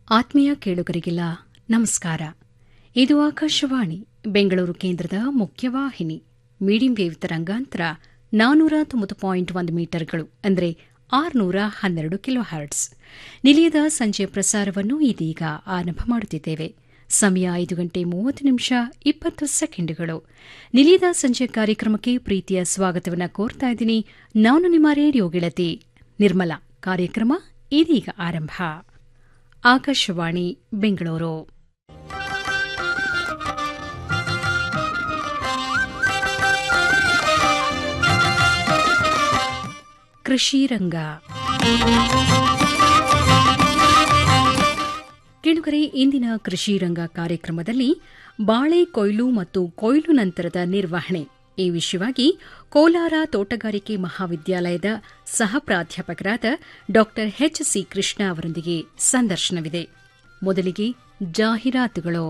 ಆತ್ಮೀಯ ಕೇಳುಗರಿಗೆಲ್ಲ ನಮಸ್ಕಾರ ಇದು ಆಕಾಶವಾಣಿ ಬೆಂಗಳೂರು ಕೇಂದ್ರದ ಮುಖ್ಯವಾಹಿನಿ ಮೀಡಿಯಂ ವೇವ್ ತರಂಗಾಂತರ ನಾನೂರ ತೊಂಬತ್ತು ಪಾಯಿಂಟ್ ಒಂದು ಮೀಟರ್ಗಳು ಅಂದರೆ ಆರುನೂರ ಹನ್ನೆರಡು ಕಿಲೋ ಹರ್ಟ್ಸ್ ನಿಲಯದ ಸಂಜೆಯ ಪ್ರಸಾರವನ್ನು ಇದೀಗ ಆರಂಭ ಮಾಡುತ್ತಿದ್ದೇವೆ ಸಮಯ ಐದು ಗಂಟೆ ಮೂವತ್ತು ನಿಮಿಷ ಇಪ್ಪತ್ತು ಸೆಕೆಂಡುಗಳು ನಿಲಯದ ಸಂಜೆ ಕಾರ್ಯಕ್ರಮಕ್ಕೆ ಪ್ರೀತಿಯ ಸ್ವಾಗತವನ್ನು ಕೋರ್ತಾ ಇದ್ದೀನಿ ನಾನು ನಿಮ್ಮ ರೇಡಿಯೋ ಗೆಳತಿ ನಿರ್ಮಲಾ ಕಾರ್ಯಕ್ರಮ ಇದೀಗ ಆರಂಭ ಆಕಾಶವಾಣಿ ಬೆಂಗಳೂರು ಕೃಷಿ ರಂಗ ಕೇಳುಗರೆ ಇಂದಿನ ಕೃಷಿ ರಂಗ ಕಾರ್ಯಕ್ರಮದಲ್ಲಿ ಬಾಳೆ ಕೊಯ್ಲು ಮತ್ತು ಕೊಯ್ಲು ನಂತರದ ನಿರ್ವಹಣೆ ಈ ವಿಷಯವಾಗಿ ಕೋಲಾರ ತೋಟಗಾರಿಕೆ ಮಹಾವಿದ್ಯಾಲಯದ ಸಹ ಪ್ರಾಧ್ಯಾಪಕರಾದ ಡಾ ಎಚ್ ಸಿ ಕೃಷ್ಣ ಅವರೊಂದಿಗೆ ಸಂದರ್ಶನವಿದೆ ಮೊದಲಿಗೆ ಜಾಹೀರಾತುಗಳು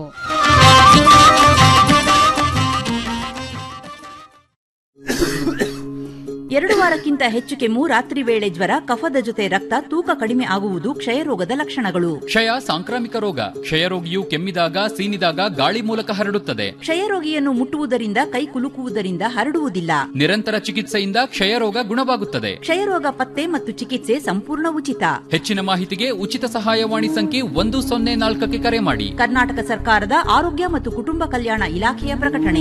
ಎರಡು ವಾರಕ್ಕಿಂತ ಹೆಚ್ಚು ಕೆಮ್ಮು ರಾತ್ರಿ ವೇಳೆ ಜ್ವರ ಕಫದ ಜೊತೆ ರಕ್ತ ತೂಕ ಕಡಿಮೆ ಆಗುವುದು ಕ್ಷಯರೋಗದ ಲಕ್ಷಣಗಳು ಕ್ಷಯ ಸಾಂಕ್ರಾಮಿಕ ರೋಗ ಕ್ಷಯರೋಗಿಯು ಕೆಮ್ಮಿದಾಗ ಸೀನಿದಾಗ ಗಾಳಿ ಮೂಲಕ ಹರಡುತ್ತದೆ ಕ್ಷಯರೋಗಿಯನ್ನು ಮುಟ್ಟುವುದರಿಂದ ಕೈ ಕುಲುಕುವುದರಿಂದ ಹರಡುವುದಿಲ್ಲ ನಿರಂತರ ಚಿಕಿತ್ಸೆಯಿಂದ ಕ್ಷಯರೋಗ ಗುಣವಾಗುತ್ತದೆ ಕ್ಷಯರೋಗ ಪತ್ತೆ ಮತ್ತು ಚಿಕಿತ್ಸೆ ಸಂಪೂರ್ಣ ಉಚಿತ ಹೆಚ್ಚಿನ ಮಾಹಿತಿಗೆ ಉಚಿತ ಸಹಾಯವಾಣಿ ಸಂಖ್ಯೆ ಒಂದು ಸೊನ್ನೆ ನಾಲ್ಕಕ್ಕೆ ಕರೆ ಮಾಡಿ ಕರ್ನಾಟಕ ಸರ್ಕಾರದ ಆರೋಗ್ಯ ಮತ್ತು ಕುಟುಂಬ ಕಲ್ಯಾಣ ಇಲಾಖೆಯ ಪ್ರಕಟಣೆ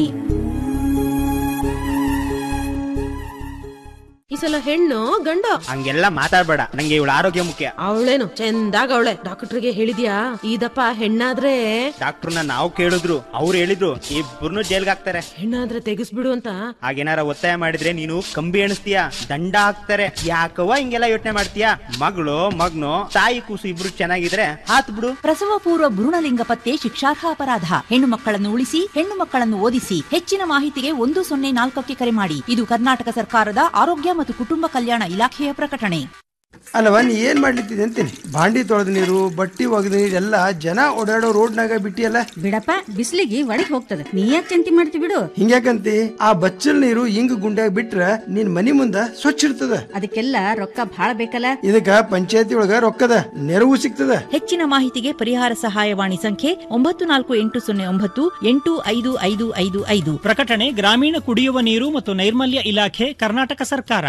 ಈ ಸಲ ಹೆಣ್ಣು ಗಂಡ ಹಂಗೆಲ್ಲ ಮಾತಾಡ್ಬೇಡ ನಂಗೆ ಇವಳ ಆರೋಗ್ಯ ಮುಖ್ಯ ಅವಳೇನು ಚಂದಾಗ ಅವಳೆ ಡಾಕ್ಟರ್ಗೆ ಹೇಳಿದ್ಯಾ ಇದಪ್ಪ ಹೆಣ್ಣಾದ್ರೆ ಡಾಕ್ಟರ್ನ ನಾವು ಕೇಳಿದ್ರು ಅವ್ರು ಹೇಳಿದ್ರು ಇಬ್ಬರನ್ನು ಜೈಲ್ಗೆ ಹಾಕ್ತಾರೆ ಹೆಣ್ಣಾದ್ರೆ ತೆಗಿಸ್ಬಿಡು ಅಂತ ಹಾಗೇನಾರ ಒತ್ತಾಯ ಮಾಡಿದ್ರೆ ನೀನು ಕಂಬಿ ಎಣಿಸ್ತೀಯ ದಂಡ ಹಾಕ್ತಾರೆ ಯಾಕವ್ವ ಹಿಂಗೆಲ್ಲ ಯೋಚನೆ ಮಾಡ್ತೀಯ ಮಗಳು ಮಗ್ನು ತಾಯಿ ಕೂಸು ಇಬ್ರು ಚೆನ್ನಾಗಿದ್ರೆ ಹಾತ್ ಬಿಡು ಪ್ರಸವ ಪೂರ್ವ ಭ್ರೂಣಲಿಂಗ ಪತ್ತೆ ಶಿಕ್ಷಾರ್ಹ ಅಪರಾಧ ಹೆಣ್ಣು ಮಕ್ಕಳನ್ನು ಉಳಿಸಿ ಹೆಣ್ಣು ಮಕ್ಕಳನ್ನು ಓದಿಸಿ ಹೆಚ್ಚಿನ ಮಾಹಿತಿಗೆ ಒಂದು ಸೊನ್ನೆ ನಾಲ್ಕಕ್ಕೆ ಕರೆ ಮಾಡಿ ಇದು ಕರ್ನಾಟಕ ಸರ್ಕಾರದ ಆರೋಗ್ಯ ಮತ್ತು ಕುಟುಂಬ ಕಲ್ಯಾಣ ಇಲಾಖೆಯ ಪ್ರಕಟಣೆ ಅಲ್ಲವ ನೀ ಏನ್ ಮಾಡ್ಲಿತ್ತಿದೆ ಅಂತೀನಿ ಬಾಂಡಿ ತೊಳೆದ ನೀರು ಬಟ್ಟಿ ಒಗೆದ ನೀರು ಎಲ್ಲ ಜನ ಓಡಾಡೋ ರೋಡ್ನಾಗ ಬಿಟ್ಟಿಯಲ್ಲ ಬಿಡಪ್ಪ ಬಿಸಿಲಿಗೆ ಒಳಗ್ ಹೋಗ್ತದೆ ನೀ ಯಾಕೆ ಚಿಂತೆ ಮಾಡ್ತಿ ಬಿಡು ಹಿಂಗ್ಯಾಕಂತಿ ಆ ಬಚ್ಚಲ್ ನೀರು ಹಿಂಗ್ ಗುಂಡ್ಯಾಗ ಬಿಟ್ರ ನಿನ್ ಮನಿ ಮುಂದ ಸ್ವಚ್ಛ ಇರ್ತದ ಅದಕ್ಕೆಲ್ಲ ರೊಕ್ಕ ಭಾಳ ಬೇಕಲ್ಲ ಇದಕ್ಕ ಪಂಚಾಯತಿ ಒಳಗ ರೊಕ್ಕದ ನೆರವು ಸಿಗ್ತದ ಹೆಚ್ಚಿನ ಮಾಹಿತಿಗೆ ಪರಿಹಾರ ಸಹಾಯವಾಣಿ ಸಂಖ್ಯೆ ಒಂಬತ್ತು ನಾಲ್ಕು ಎಂಟು ಸೊನ್ನೆ ಒಂಬತ್ತು ಎಂಟು ಐದು ಐದು ಐದು ಐದು ಪ್ರಕಟಣೆ ಗ್ರಾಮೀಣ ಕುಡಿಯುವ ನೀರು ಮತ್ತು ನೈರ್ಮಲ್ಯ ಇಲಾಖೆ ಕರ್ನಾಟಕ ಸರ್ಕಾರ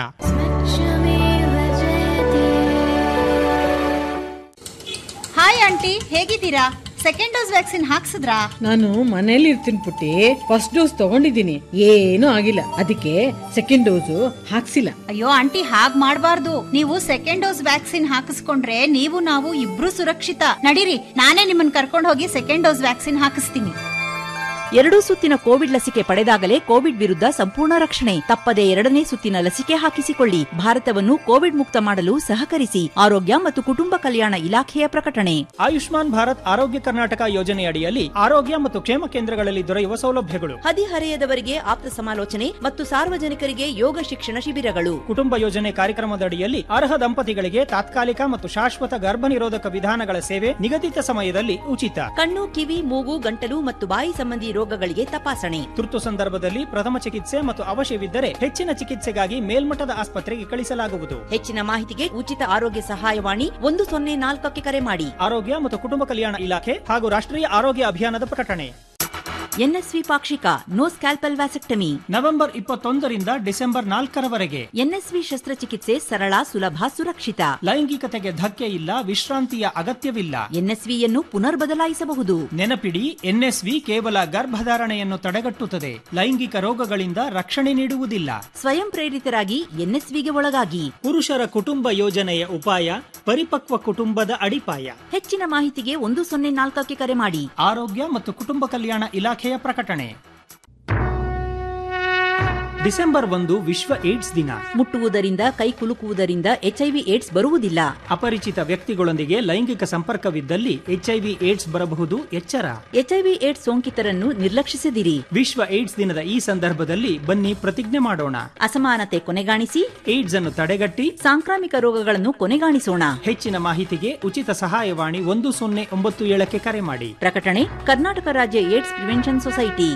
ಹಾಯ್ ಆಂಟಿ ಹೇಗಿದ್ದೀರಾ ಸೆಕೆಂಡ್ ಡೋಸ್ ವ್ಯಾಕ್ಸಿನ್ ಹಾಕ್ಸಿದ್ರಾ ನಾನು ಮನೇಲಿ ಇರ್ತೀನಿ ಪುಟ್ಟಿ ಫಸ್ಟ್ ಡೋಸ್ ತಗೊಂಡಿದ್ದೀನಿ ಏನೂ ಆಗಿಲ್ಲ ಅದಕ್ಕೆ ಸೆಕೆಂಡ್ ಡೋಸು ಹಾಕ್ಸಿಲ್ಲ ಅಯ್ಯೋ ಆಂಟಿ ಹಾಗ್ ಮಾಡ್ಬಾರ್ದು ನೀವು ಸೆಕೆಂಡ್ ಡೋಸ್ ವ್ಯಾಕ್ಸಿನ್ ಹಾಕಿಸ್ಕೊಂಡ್ರೆ ನೀವು ನಾವು ಇಬ್ರು ಸುರಕ್ಷಿತ ನಡೀರಿ ನಾನೇ ನಿಮ್ಮನ್ನ ಕರ್ಕೊಂಡು ಹೋಗಿ ಸೆಕೆಂಡ್ ಡೋಸ್ ವ್ಯಾಕ್ಸಿನ್ ಹಾಕಿಸ್ತೀನಿ ಎರಡೂ ಸುತ್ತಿನ ಕೋವಿಡ್ ಲಸಿಕೆ ಪಡೆದಾಗಲೇ ಕೋವಿಡ್ ವಿರುದ್ಧ ಸಂಪೂರ್ಣ ರಕ್ಷಣೆ ತಪ್ಪದೆ ಎರಡನೇ ಸುತ್ತಿನ ಲಸಿಕೆ ಹಾಕಿಸಿಕೊಳ್ಳಿ ಭಾರತವನ್ನು ಕೋವಿಡ್ ಮುಕ್ತ ಮಾಡಲು ಸಹಕರಿಸಿ ಆರೋಗ್ಯ ಮತ್ತು ಕುಟುಂಬ ಕಲ್ಯಾಣ ಇಲಾಖೆಯ ಪ್ರಕಟಣೆ ಆಯುಷ್ಮಾನ್ ಭಾರತ್ ಆರೋಗ್ಯ ಕರ್ನಾಟಕ ಯೋಜನೆಯಡಿಯಲ್ಲಿ ಆರೋಗ್ಯ ಮತ್ತು ಕ್ಷೇಮ ಕೇಂದ್ರಗಳಲ್ಲಿ ದೊರೆಯುವ ಸೌಲಭ್ಯಗಳು ಹದಿಹರೆಯದವರಿಗೆ ಆಪ್ತ ಸಮಾಲೋಚನೆ ಮತ್ತು ಸಾರ್ವಜನಿಕರಿಗೆ ಯೋಗ ಶಿಕ್ಷಣ ಶಿಬಿರಗಳು ಕುಟುಂಬ ಯೋಜನೆ ಕಾರ್ಯಕ್ರಮದಡಿಯಲ್ಲಿ ಅರ್ಹ ದಂಪತಿಗಳಿಗೆ ತಾತ್ಕಾಲಿಕ ಮತ್ತು ಶಾಶ್ವತ ಗರ್ಭ ನಿರೋಧಕ ವಿಧಾನಗಳ ಸೇವೆ ನಿಗದಿತ ಸಮಯದಲ್ಲಿ ಉಚಿತ ಕಣ್ಣು ಕಿವಿ ಮೂಗು ಗಂಟಲು ಮತ್ತು ಬಾಯಿ ಸಂಬಂಧಿ ರೋಗಗಳಿಗೆ ತಪಾಸಣೆ ತುರ್ತು ಸಂದರ್ಭದಲ್ಲಿ ಪ್ರಥಮ ಚಿಕಿತ್ಸೆ ಮತ್ತು ಅವಶ್ಯವಿದ್ದರೆ ಹೆಚ್ಚಿನ ಚಿಕಿತ್ಸೆಗಾಗಿ ಮೇಲ್ಮಟ್ಟದ ಆಸ್ಪತ್ರೆಗೆ ಕಳಿಸಲಾಗುವುದು ಹೆಚ್ಚಿನ ಮಾಹಿತಿಗೆ ಉಚಿತ ಆರೋಗ್ಯ ಸಹಾಯವಾಣಿ ಒಂದು ಸೊನ್ನೆ ನಾಲ್ಕಕ್ಕೆ ಕರೆ ಮಾಡಿ ಆರೋಗ್ಯ ಮತ್ತು ಕುಟುಂಬ ಕಲ್ಯಾಣ ಇಲಾಖೆ ಹಾಗೂ ರಾಷ್ಟ್ರೀಯ ಆರೋಗ್ಯ ಅಭಿಯಾನದ ಪ್ರಕಟಣೆ ಎನ್ಎಸ್ವಿ ಪಾಕ್ಷಿಕ ನೋ ಸ್ಕ್ಯಾಲ್ಪಲ್ ವ್ಯಾಸೆಕ್ಟಮಿ ನವೆಂಬರ್ ಇಪ್ಪತ್ತೊಂದರಿಂದ ಡಿಸೆಂಬರ್ ನಾಲ್ಕರವರೆಗೆ ಎನ್ಎಸ್ವಿ ಶಸ್ತ್ರಚಿಕಿತ್ಸೆ ಸರಳ ಸುಲಭ ಸುರಕ್ಷಿತ ಲೈಂಗಿಕತೆಗೆ ಧಕ್ಕೆ ಇಲ್ಲ ವಿಶ್ರಾಂತಿಯ ಅಗತ್ಯವಿಲ್ಲ ಎನ್ಎಸ್ವಿಯನ್ನು ಪುನರ್ ಬದಲಾಯಿಸಬಹುದು ನೆನಪಿಡಿ ಎನ್ಎಸ್ವಿ ಕೇವಲ ಗರ್ಭಧಾರಣೆಯನ್ನು ತಡೆಗಟ್ಟುತ್ತದೆ ಲೈಂಗಿಕ ರೋಗಗಳಿಂದ ರಕ್ಷಣೆ ನೀಡುವುದಿಲ್ಲ ಸ್ವಯಂ ಪ್ರೇರಿತರಾಗಿ ಎನ್ಎಸ್ವಿಗೆ ಒಳಗಾಗಿ ಪುರುಷರ ಕುಟುಂಬ ಯೋಜನೆಯ ಉಪಾಯ ಪರಿಪಕ್ವ ಕುಟುಂಬದ ಅಡಿಪಾಯ ಹೆಚ್ಚಿನ ಮಾಹಿತಿಗೆ ಒಂದು ಸೊನ್ನೆ ನಾಲ್ಕಕ್ಕೆ ಕರೆ ಮಾಡಿ ಆರೋಗ್ಯ ಮತ್ತು ಕುಟುಂಬ ಕಲ್ಯಾಣ ಇಲಾಖೆಯ ಪ್ರಕಟಣೆ ಡಿಸೆಂಬರ್ ಒಂದು ವಿಶ್ವ ಏಡ್ಸ್ ದಿನ ಮುಟ್ಟುವುದರಿಂದ ಕೈ ಕುಲುಕುವುದರಿಂದ ಎಚ್ಐವಿ ಏಡ್ಸ್ ಬರುವುದಿಲ್ಲ ಅಪರಿಚಿತ ವ್ಯಕ್ತಿಗಳೊಂದಿಗೆ ಲೈಂಗಿಕ ಸಂಪರ್ಕವಿದ್ದಲ್ಲಿ ಎಚ್ಐವಿ ಏಡ್ಸ್ ಬರಬಹುದು ಎಚ್ಚರ ಎಚ್ಐವಿ ಏಡ್ಸ್ ಸೋಂಕಿತರನ್ನು ನಿರ್ಲಕ್ಷಿಸದಿರಿ ವಿಶ್ವ ಏಡ್ಸ್ ದಿನದ ಈ ಸಂದರ್ಭದಲ್ಲಿ ಬನ್ನಿ ಪ್ರತಿಜ್ಞೆ ಮಾಡೋಣ ಅಸಮಾನತೆ ಕೊನೆಗಾಣಿಸಿ ಏಡ್ಸ್ ಅನ್ನು ತಡೆಗಟ್ಟಿ ಸಾಂಕ್ರಾಮಿಕ ರೋಗಗಳನ್ನು ಕೊನೆಗಾಣಿಸೋಣ ಹೆಚ್ಚಿನ ಮಾಹಿತಿಗೆ ಉಚಿತ ಸಹಾಯವಾಣಿ ಒಂದು ಸೊನ್ನೆ ಒಂಬತ್ತು ಏಳಕ್ಕೆ ಕರೆ ಮಾಡಿ ಪ್ರಕಟಣೆ ಕರ್ನಾಟಕ ರಾಜ್ಯ ಏಡ್ಸ್ ಪ್ರಿವೆನ್ಷನ್ ಸೊಸೈಟಿ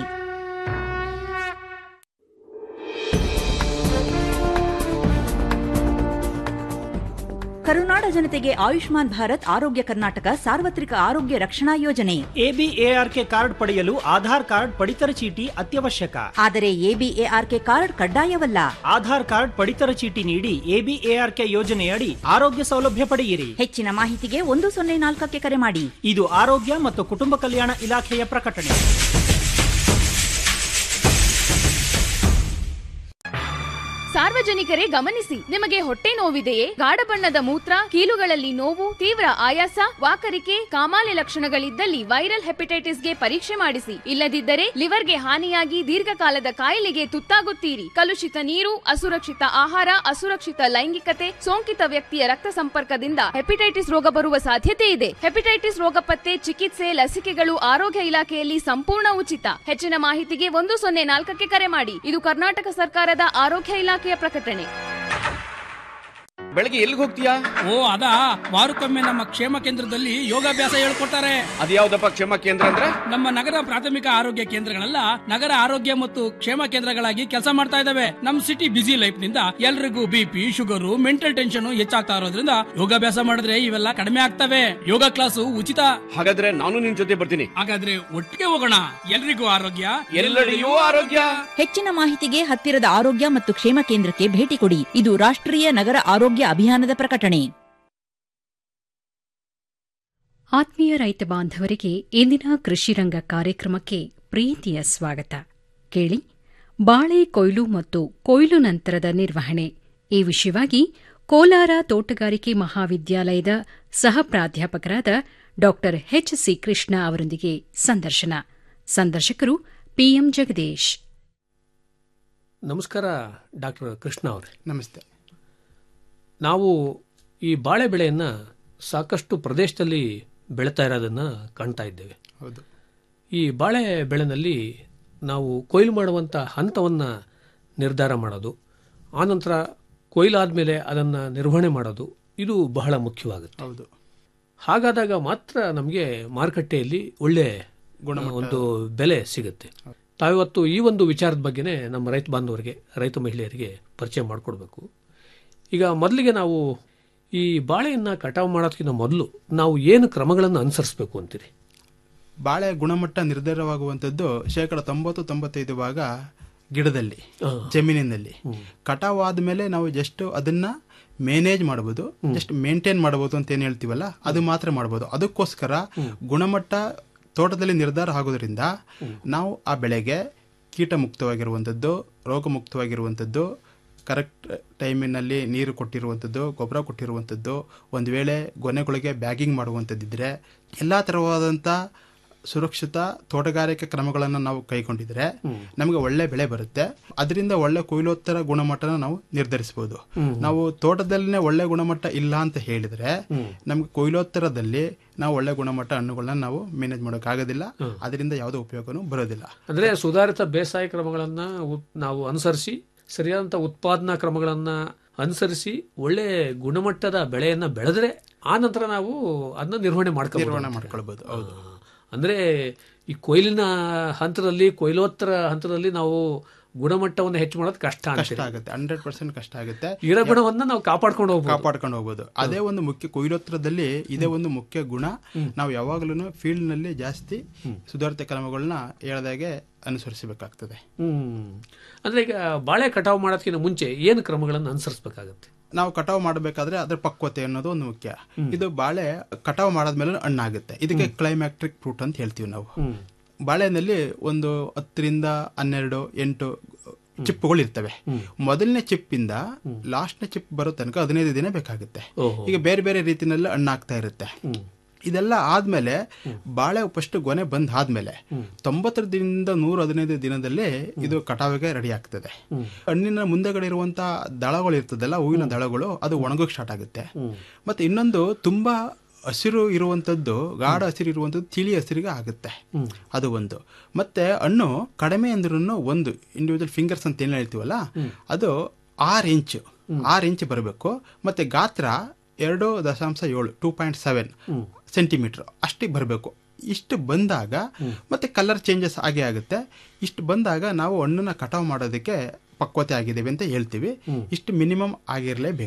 ಕರುನಾಡ ಜನತೆಗೆ ಆಯುಷ್ಮಾನ್ ಭಾರತ್ ಆರೋಗ್ಯ ಕರ್ನಾಟಕ ಸಾರ್ವತ್ರಿಕ ಆರೋಗ್ಯ ರಕ್ಷಣಾ ಯೋಜನೆ ಎಬಿಎಆರ್ಕೆ ಕಾರ್ಡ್ ಪಡೆಯಲು ಆಧಾರ್ ಕಾರ್ಡ್ ಪಡಿತರ ಚೀಟಿ ಅತ್ಯವಶ್ಯಕ ಆದರೆ ಎಬಿಎಆರ್ಕೆ ಕಾರ್ಡ್ ಕಡ್ಡಾಯವಲ್ಲ ಆಧಾರ್ ಕಾರ್ಡ್ ಪಡಿತರ ಚೀಟಿ ನೀಡಿ ಎಬಿಎಆರ್ಕೆ ಯೋಜನೆಯಡಿ ಆರೋಗ್ಯ ಸೌಲಭ್ಯ ಪಡೆಯಿರಿ ಹೆಚ್ಚಿನ ಮಾಹಿತಿಗೆ ಒಂದು ಸೊನ್ನೆ ನಾಲ್ಕಕ್ಕೆ ಕರೆ ಮಾಡಿ ಇದು ಆರೋಗ್ಯ ಮತ್ತು ಕುಟುಂಬ ಕಲ್ಯಾಣ ಇಲಾಖೆಯ ಪ್ರಕಟಣೆ ಸಾರ್ವಜನಿಕರೇ ಗಮನಿಸಿ ನಿಮಗೆ ಹೊಟ್ಟೆ ನೋವಿದೆಯೇ ಗಾಢ ಬಣ್ಣದ ಮೂತ್ರ ಕೀಲುಗಳಲ್ಲಿ ನೋವು ತೀವ್ರ ಆಯಾಸ ವಾಕರಿಕೆ ಕಾಮಾಲೆ ಲಕ್ಷಣಗಳಿದ್ದಲ್ಲಿ ವೈರಲ್ ಹೆಪಟೈಟಿಸ್ಗೆ ಪರೀಕ್ಷೆ ಮಾಡಿಸಿ ಇಲ್ಲದಿದ್ದರೆ ಲಿವರ್ಗೆ ಹಾನಿಯಾಗಿ ದೀರ್ಘಕಾಲದ ಕಾಯಿಲೆಗೆ ತುತ್ತಾಗುತ್ತೀರಿ ಕಲುಷಿತ ನೀರು ಅಸುರಕ್ಷಿತ ಆಹಾರ ಅಸುರಕ್ಷಿತ ಲೈಂಗಿಕತೆ ಸೋಂಕಿತ ವ್ಯಕ್ತಿಯ ರಕ್ತ ಸಂಪರ್ಕದಿಂದ ಹೆಪಟೈಟಿಸ್ ರೋಗ ಬರುವ ಸಾಧ್ಯತೆ ಇದೆ ಹೆಪಟೈಟಿಸ್ ರೋಗ ಪತ್ತೆ ಚಿಕಿತ್ಸೆ ಲಸಿಕೆಗಳು ಆರೋಗ್ಯ ಇಲಾಖೆಯಲ್ಲಿ ಸಂಪೂರ್ಣ ಉಚಿತ ಹೆಚ್ಚಿನ ಮಾಹಿತಿಗೆ ಒಂದು ಸೊನ್ನೆ ನಾಲ್ಕಕ್ಕೆ ಕರೆ ಮಾಡಿ ಇದು ಕರ್ನಾಟಕ ಸರ್ಕಾರದ ಆರೋಗ್ಯ ಇಲಾಖೆಯ ಪ್ರಕಟಣೆ ಬೆಳಗ್ಗೆ ಎಲ್ಲಿಗೆ ಹೋಗ್ತೀಯಾ ಓ ಅದಾ ವಾರಕ್ಕೊಮ್ಮೆ ನಮ್ಮ ಕ್ಷೇಮ ಕೇಂದ್ರದಲ್ಲಿ ಯೋಗಾಭ್ಯಾಸ ಹೇಳ್ಕೊಡ್ತಾರೆ ಅದ್ಯಾವ್ದಪ್ಪ ಕ್ಷೇಮ ಕೇಂದ್ರ ಅಂದ್ರೆ ನಮ್ಮ ನಗರ ಪ್ರಾಥಮಿಕ ಆರೋಗ್ಯ ಕೇಂದ್ರಗಳೆಲ್ಲ ನಗರ ಆರೋಗ್ಯ ಮತ್ತು ಕ್ಷೇಮ ಕೇಂದ್ರಗಳಾಗಿ ಕೆಲಸ ಮಾಡ್ತಾ ಇದಾವೆ ನಮ್ ಸಿಟಿ ಬಿಸಿ ಲೈಫ್ ನಿಂದ ಎಲ್ರಿಗೂ ಬಿಪಿ ಶುಗರು ಮೆಂಟಲ್ ಟೆನ್ಷನ್ ಹೆಚ್ಚಾಗ್ತಾ ಇರೋದ್ರಿಂದ ಯೋಗಾಭ್ಯಾಸ ಮಾಡಿದ್ರೆ ಇವೆಲ್ಲ ಕಡಿಮೆ ಆಗ್ತವೆ ಯೋಗ ಕ್ಲಾಸು ಉಚಿತ ಹಾಗಾದ್ರೆ ನಾನು ನಿನ್ ಜೊತೆ ಬರ್ತೀನಿ ಹಾಗಾದ್ರೆ ಒಟ್ಟಿಗೆ ಹೋಗೋಣ ಎಲ್ರಿಗೂ ಆರೋಗ್ಯ ಎಲ್ಲೆಡೆಯೂ ಆರೋಗ್ಯ ಹೆಚ್ಚಿನ ಮಾಹಿತಿಗೆ ಹತ್ತಿರದ ಆರೋಗ್ಯ ಮತ್ತು ಕ್ಷೇಮ ಕೇಂದ್ರಕ್ಕೆ ಭೇಟಿ ಕೊಡಿ ಇದು ರಾಷ್ಟ್ರೀಯ ನಗರ ಆರೋಗ್ಯ ಅಭಿಯಾನದ ಪ್ರಕಟಣೆ ಆತ್ಮೀಯ ರೈತ ಬಾಂಧವರಿಗೆ ಇಂದಿನ ಕೃಷಿರಂಗ ಕಾರ್ಯಕ್ರಮಕ್ಕೆ ಪ್ರೀತಿಯ ಸ್ವಾಗತ ಕೇಳಿ ಬಾಳೆ ಕೊಯ್ಲು ಮತ್ತು ಕೊಯ್ಲು ನಂತರದ ನಿರ್ವಹಣೆ ಈ ವಿಷಯವಾಗಿ ಕೋಲಾರ ತೋಟಗಾರಿಕೆ ಮಹಾವಿದ್ಯಾಲಯದ ಸಹ ಪ್ರಾಧ್ಯಾಪಕರಾದ ಡಾ ಎಚ್ ಸಿ ಕೃಷ್ಣ ಅವರೊಂದಿಗೆ ಸಂದರ್ಶನ ಸಂದರ್ಶಕರು ಪಿಎಂ ಜಗದೀಶ್ ನಮಸ್ಕಾರ ಡಾಕ್ಟರ್ ಕೃಷ್ಣ ಅವರೇ ನಮಸ್ತೆ ನಾವು ಈ ಬಾಳೆ ಬೆಳೆಯನ್ನು ಸಾಕಷ್ಟು ಪ್ರದೇಶದಲ್ಲಿ ಬೆಳೀತಾ ಇರೋದನ್ನು ಕಾಣ್ತಾ ಇದ್ದೇವೆ ಹೌದು ಈ ಬಾಳೆ ಬೆಳೆನಲ್ಲಿ ನಾವು ಕೊಯ್ಲು ಮಾಡುವಂಥ ಹಂತವನ್ನು ನಿರ್ಧಾರ ಮಾಡೋದು ಆನಂತರ ಕೊಯ್ಲಾದ ಅದನ್ನು ನಿರ್ವಹಣೆ ಮಾಡೋದು ಇದು ಬಹಳ ಮುಖ್ಯವಾಗುತ್ತೆ ಹೌದು ಹಾಗಾದಾಗ ಮಾತ್ರ ನಮಗೆ ಮಾರುಕಟ್ಟೆಯಲ್ಲಿ ಒಳ್ಳೆ ಒಂದು ಬೆಲೆ ಸಿಗುತ್ತೆ ತಾವಿವತ್ತು ಈ ಒಂದು ವಿಚಾರದ ಬಗ್ಗೆನೇ ನಮ್ಮ ರೈತ ಬಾಂಧವರಿಗೆ ರೈತ ಮಹಿಳೆಯರಿಗೆ ಪರಿಚಯ ಮಾಡಿಕೊಡ್ಬೇಕು ಈಗ ಮೊದಲಿಗೆ ನಾವು ಈ ಬಾಳೆಯನ್ನು ಕಟಾವು ಮಾಡೋದಕ್ಕಿಂತ ಮೊದಲು ನಾವು ಏನು ಕ್ರಮಗಳನ್ನು ಅನುಸರಿಸಬೇಕು ಅಂತೀರಿ ಬಾಳೆ ಗುಣಮಟ್ಟ ನಿರ್ಧಾರವಾಗುವಂಥದ್ದು ಶೇಕಡ ತೊಂಬತ್ತು ತೊಂಬತ್ತೈದು ಭಾಗ ಗಿಡದಲ್ಲಿ ಜಮೀನಿನಲ್ಲಿ ಕಟಾವು ಆದ್ಮೇಲೆ ನಾವು ಜಸ್ಟ್ ಅದನ್ನ ಮ್ಯಾನೇಜ್ ಮಾಡಬಹುದು ಜಸ್ಟ್ ಮೇಂಟೈನ್ ಮಾಡಬಹುದು ಅಂತ ಏನ್ ಹೇಳ್ತೀವಲ್ಲ ಅದು ಮಾತ್ರ ಮಾಡಬಹುದು ಅದಕ್ಕೋಸ್ಕರ ಗುಣಮಟ್ಟ ತೋಟದಲ್ಲಿ ನಿರ್ಧಾರ ಆಗೋದ್ರಿಂದ ನಾವು ಆ ಬೆಳೆಗೆ ಕೀಟ ಮುಕ್ತವಾಗಿರುವಂಥದ್ದು ರೋಗ ಮುಕ್ತವಾಗಿರುವಂಥದ್ದು ಕರೆಕ್ಟ್ ಟೈಮಿನಲ್ಲಿ ನೀರು ಕೊಟ್ಟಿರುವಂಥದ್ದು ಗೊಬ್ಬರ ಕೊಟ್ಟಿರುವಂಥದ್ದು ಒಂದು ವೇಳೆ ಗೊನೆಗಳಿಗೆ ಬ್ಯಾಗಿಂಗ್ ಮಾಡುವಂಥದ್ದಿದ್ರೆ ಎಲ್ಲ ಥರವಾದಂಥ ಸುರಕ್ಷಿತ ತೋಟಗಾರಿಕೆ ಕ್ರಮಗಳನ್ನು ನಾವು ಕೈಗೊಂಡಿದ್ರೆ ನಮಗೆ ಒಳ್ಳೆ ಬೆಳೆ ಬರುತ್ತೆ ಅದರಿಂದ ಒಳ್ಳೆ ಕೊಯ್ಲೋತ್ತರ ಗುಣಮಟ್ಟನ ನಾವು ನಿರ್ಧರಿಸಬಹುದು ನಾವು ತೋಟದಲ್ಲಿನೇ ಒಳ್ಳೆ ಗುಣಮಟ್ಟ ಇಲ್ಲ ಅಂತ ಹೇಳಿದ್ರೆ ನಮ್ಗೆ ಕೊಯ್ಲೋತ್ತರದಲ್ಲಿ ನಾವು ಒಳ್ಳೆ ಗುಣಮಟ್ಟ ಹಣ್ಣುಗಳನ್ನ ನಾವು ಮ್ಯಾನೇಜ್ ಮಾಡೋಕ್ಕಾಗೋದಿಲ್ಲ ಅದರಿಂದ ಯಾವುದೇ ಉಪಯೋಗನೂ ಬರೋದಿಲ್ಲ ಅಂದ್ರೆ ಸುಧಾರಿತ ಬೇಸಾಯ ಕ್ರಮಗಳನ್ನ ಉತ್- ನಾವು ಅನುಸರಿಸಿ ಸರಿಯಾದಂತ ಉತ್ಪಾದನಾ ಕ್ರಮಗಳನ್ನ ಅನುಸರಿಸಿ ಒಳ್ಳೆ ಗುಣಮಟ್ಟದ ಬೆಳೆಯನ್ನ ಬೆಳೆದ್ರೆ ಆ ನಂತರ ನಾವು ಅದನ್ನ ನಿರ್ವಹಣೆ ಮಾಡ್ಕೊಳ್ಬೋದು ನಿರ್ವಹಣೆ ಮಾಡ್ಕೊಳ್ಬಹುದು ಹೌದು ಅಂದ್ರೆ ಈ ಕೊಯ್ಲಿನ ಹಂತದಲ್ಲಿ ಕೊಯ್ಲೋತ್ತರ ಹಂತದಲ್ಲಿ ನಾವು ಗುಣಮಟ್ಟವನ್ನು ಹೆಚ್ಚು ಮಾಡೋದು ಕಷ್ಟ ಕಷ್ಟ ಅಂತೀರಿ. ಆಗುತ್ತೆ ಹಂಡ್ರೆಡ್ ಪರ್ಸೆಂಟ್ ಕಷ್ಟ ಆಗುತ್ತೆ ಇರೋ ಗುಣವನ್ನ ನಾವು ಕಾಪಾಡ್ಕೊಂಡು ಹೋಗ್ಬೋದು ಕಾಪಾಡ್ಕೊಂಡು ಹೋಗ್ಬೋದು ಅದೇ ಒಂದು ಮುಖ್ಯ ಕೊಯ್ಲೋತ್ರದಲ್ಲಿ ಇದೇ ಒಂದು ಮುಖ್ಯ ಗುಣ ನಾವು ಯಾವಾಗಲೂ ಫೀಲ್ಡ್ ನಲ್ಲಿ ಜಾಸ್ತಿ ಸುಧಾರಿತ ಕ್ರಮಗಳನ್ನ ಹೇಳ್ದಾಗೆ ಅನುಸರಿಸಬೇಕಾಗ್ತದೆ ಹ್ಮ್ ಅಂದ್ರೆ ಈಗ ಬಾಳೆ ಕಟಾವು ಮಾಡೋದಕ್ಕಿಂತ ಮುಂಚೆ ಏನು ಕ್ರಮಗಳನ್ನು ಅನುಸರಿಸಬೇಕಾಗತ್ತೆ ನಾವು ಕಟಾವು ಮಾಡಬೇಕಾದ್ರೆ ಅದ್ರ ಪಕ್ವತೆ ಅನ್ನೋದು ಒಂದು ಮುಖ್ಯ ಇದು ಬಾಳೆ ಕಟಾವು ಮಾಡಾದ್ಮೇಲೆ ಹಣ್ಣಾಗುತ್ತೆ ಇದಕ್ಕೆ ಕ್ಲೈಮ್ಯಾಕ್ಟ್ರಿಕ್ ಫ್ರೂಟ್ ಅಂತ ಹೇಳ್ತೀವಿ ನಾವು ಬಾಳೆನಲ್ಲಿ ಒಂದು ಹತ್ತರಿಂದ ಹನ್ನೆರಡು ಎಂಟು ಚಿಪ್ಪುಗಳು ಇರ್ತವೆ ಮೊದಲನೇ ಚಿಪ್ಪಿಂದ ಲಾಸ್ಟ್ನೇ ಚಿಪ್ ಬರೋ ತನಕ ಹದಿನೈದು ದಿನ ಬೇಕಾಗುತ್ತೆ ಓಹೋ. ಈಗ ಬೇರೆ ಬೇರೆ ರೀತಿನಲ್ಲಿ ಹಣ್ಣಾಗ್ತಾ ಇರುತ್ತೆ ಇದೆಲ್ಲ ಆದ್ಮೇಲೆ ಬಾಳೆ ಫಸ್ಟ್ ಗೊನೆ ಬಂದ್ ಆದ್ಮೇಲೆ ತೊಂಬತ್ತರ ದಿನದಿಂದ ನೂರ ಹದಿನೈದು ದಿನದಲ್ಲಿ ಇದು ಕಟಾವಿಗೆ ರೆಡಿ ಆಗ್ತದೆ ಹಣ್ಣಿನ ಮುಂದೆಗಡೆ ಇರುವಂತ ದಳಗಳು ಇರ್ತದಲ್ಲ ಹೂವಿನ ದಳಗಳು ಅದು ಒಣಗೋಕ್ ಸ್ಟಾರ್ಟ್ ಆಗುತ್ತೆ ಮತ್ತೆ ಇನ್ನೊಂದು ತುಂಬಾ ಹಸಿರು ಇರುವಂತದ್ದು ಗಾಢ ಹಸಿರು ಇರುವಂತದ್ದು ತಿಳಿ ಹಸಿರಿಗೆ ಆಗುತ್ತೆ ಅದು ಒಂದು ಮತ್ತೆ ಹಣ್ಣು ಕಡಿಮೆ ಅಂದ್ರೂ ಒಂದು ಇಂಡಿವಿಜುವಲ್ ಫಿಂಗರ್ಸ್ ಅಂತ ಏನ್ ಹೇಳ್ತೀವಲ್ಲ ಅದು ಆರು ಇಂಚು ಆರು ಇಂಚ್ ಬರಬೇಕು ಮತ್ತೆ ಗಾತ್ರ ಎರಡು ದಶಾಂಶ ಏಳು ಟೂ ಪಾಯಿಂಟ್ ಸೆವೆನ್ ಸೆಂಟಿಮೀಟರ್ ಅಷ್ಟಿಗೆ ಬರಬೇಕು ಇಷ್ಟು ಬಂದಾಗ ಮತ್ತೆ ಕಲರ್ ಚೇಂಜಸ್ ಆಗೇ ಆಗುತ್ತೆ ಇಷ್ಟು ಬಂದಾಗ ನಾವು ಹಣ್ಣನ್ನ ಕಟಾವು ಮಾಡೋದಕ್ಕೆ ಪಕ್ವತೆ ಆಗಿದ್ದೇವೆ ಅಂತ ಹೇಳ್ತೀವಿ ಇಷ್ಟು ಮಿನಿಮಮ್ ಆಗಿರಲೇಬೇಕು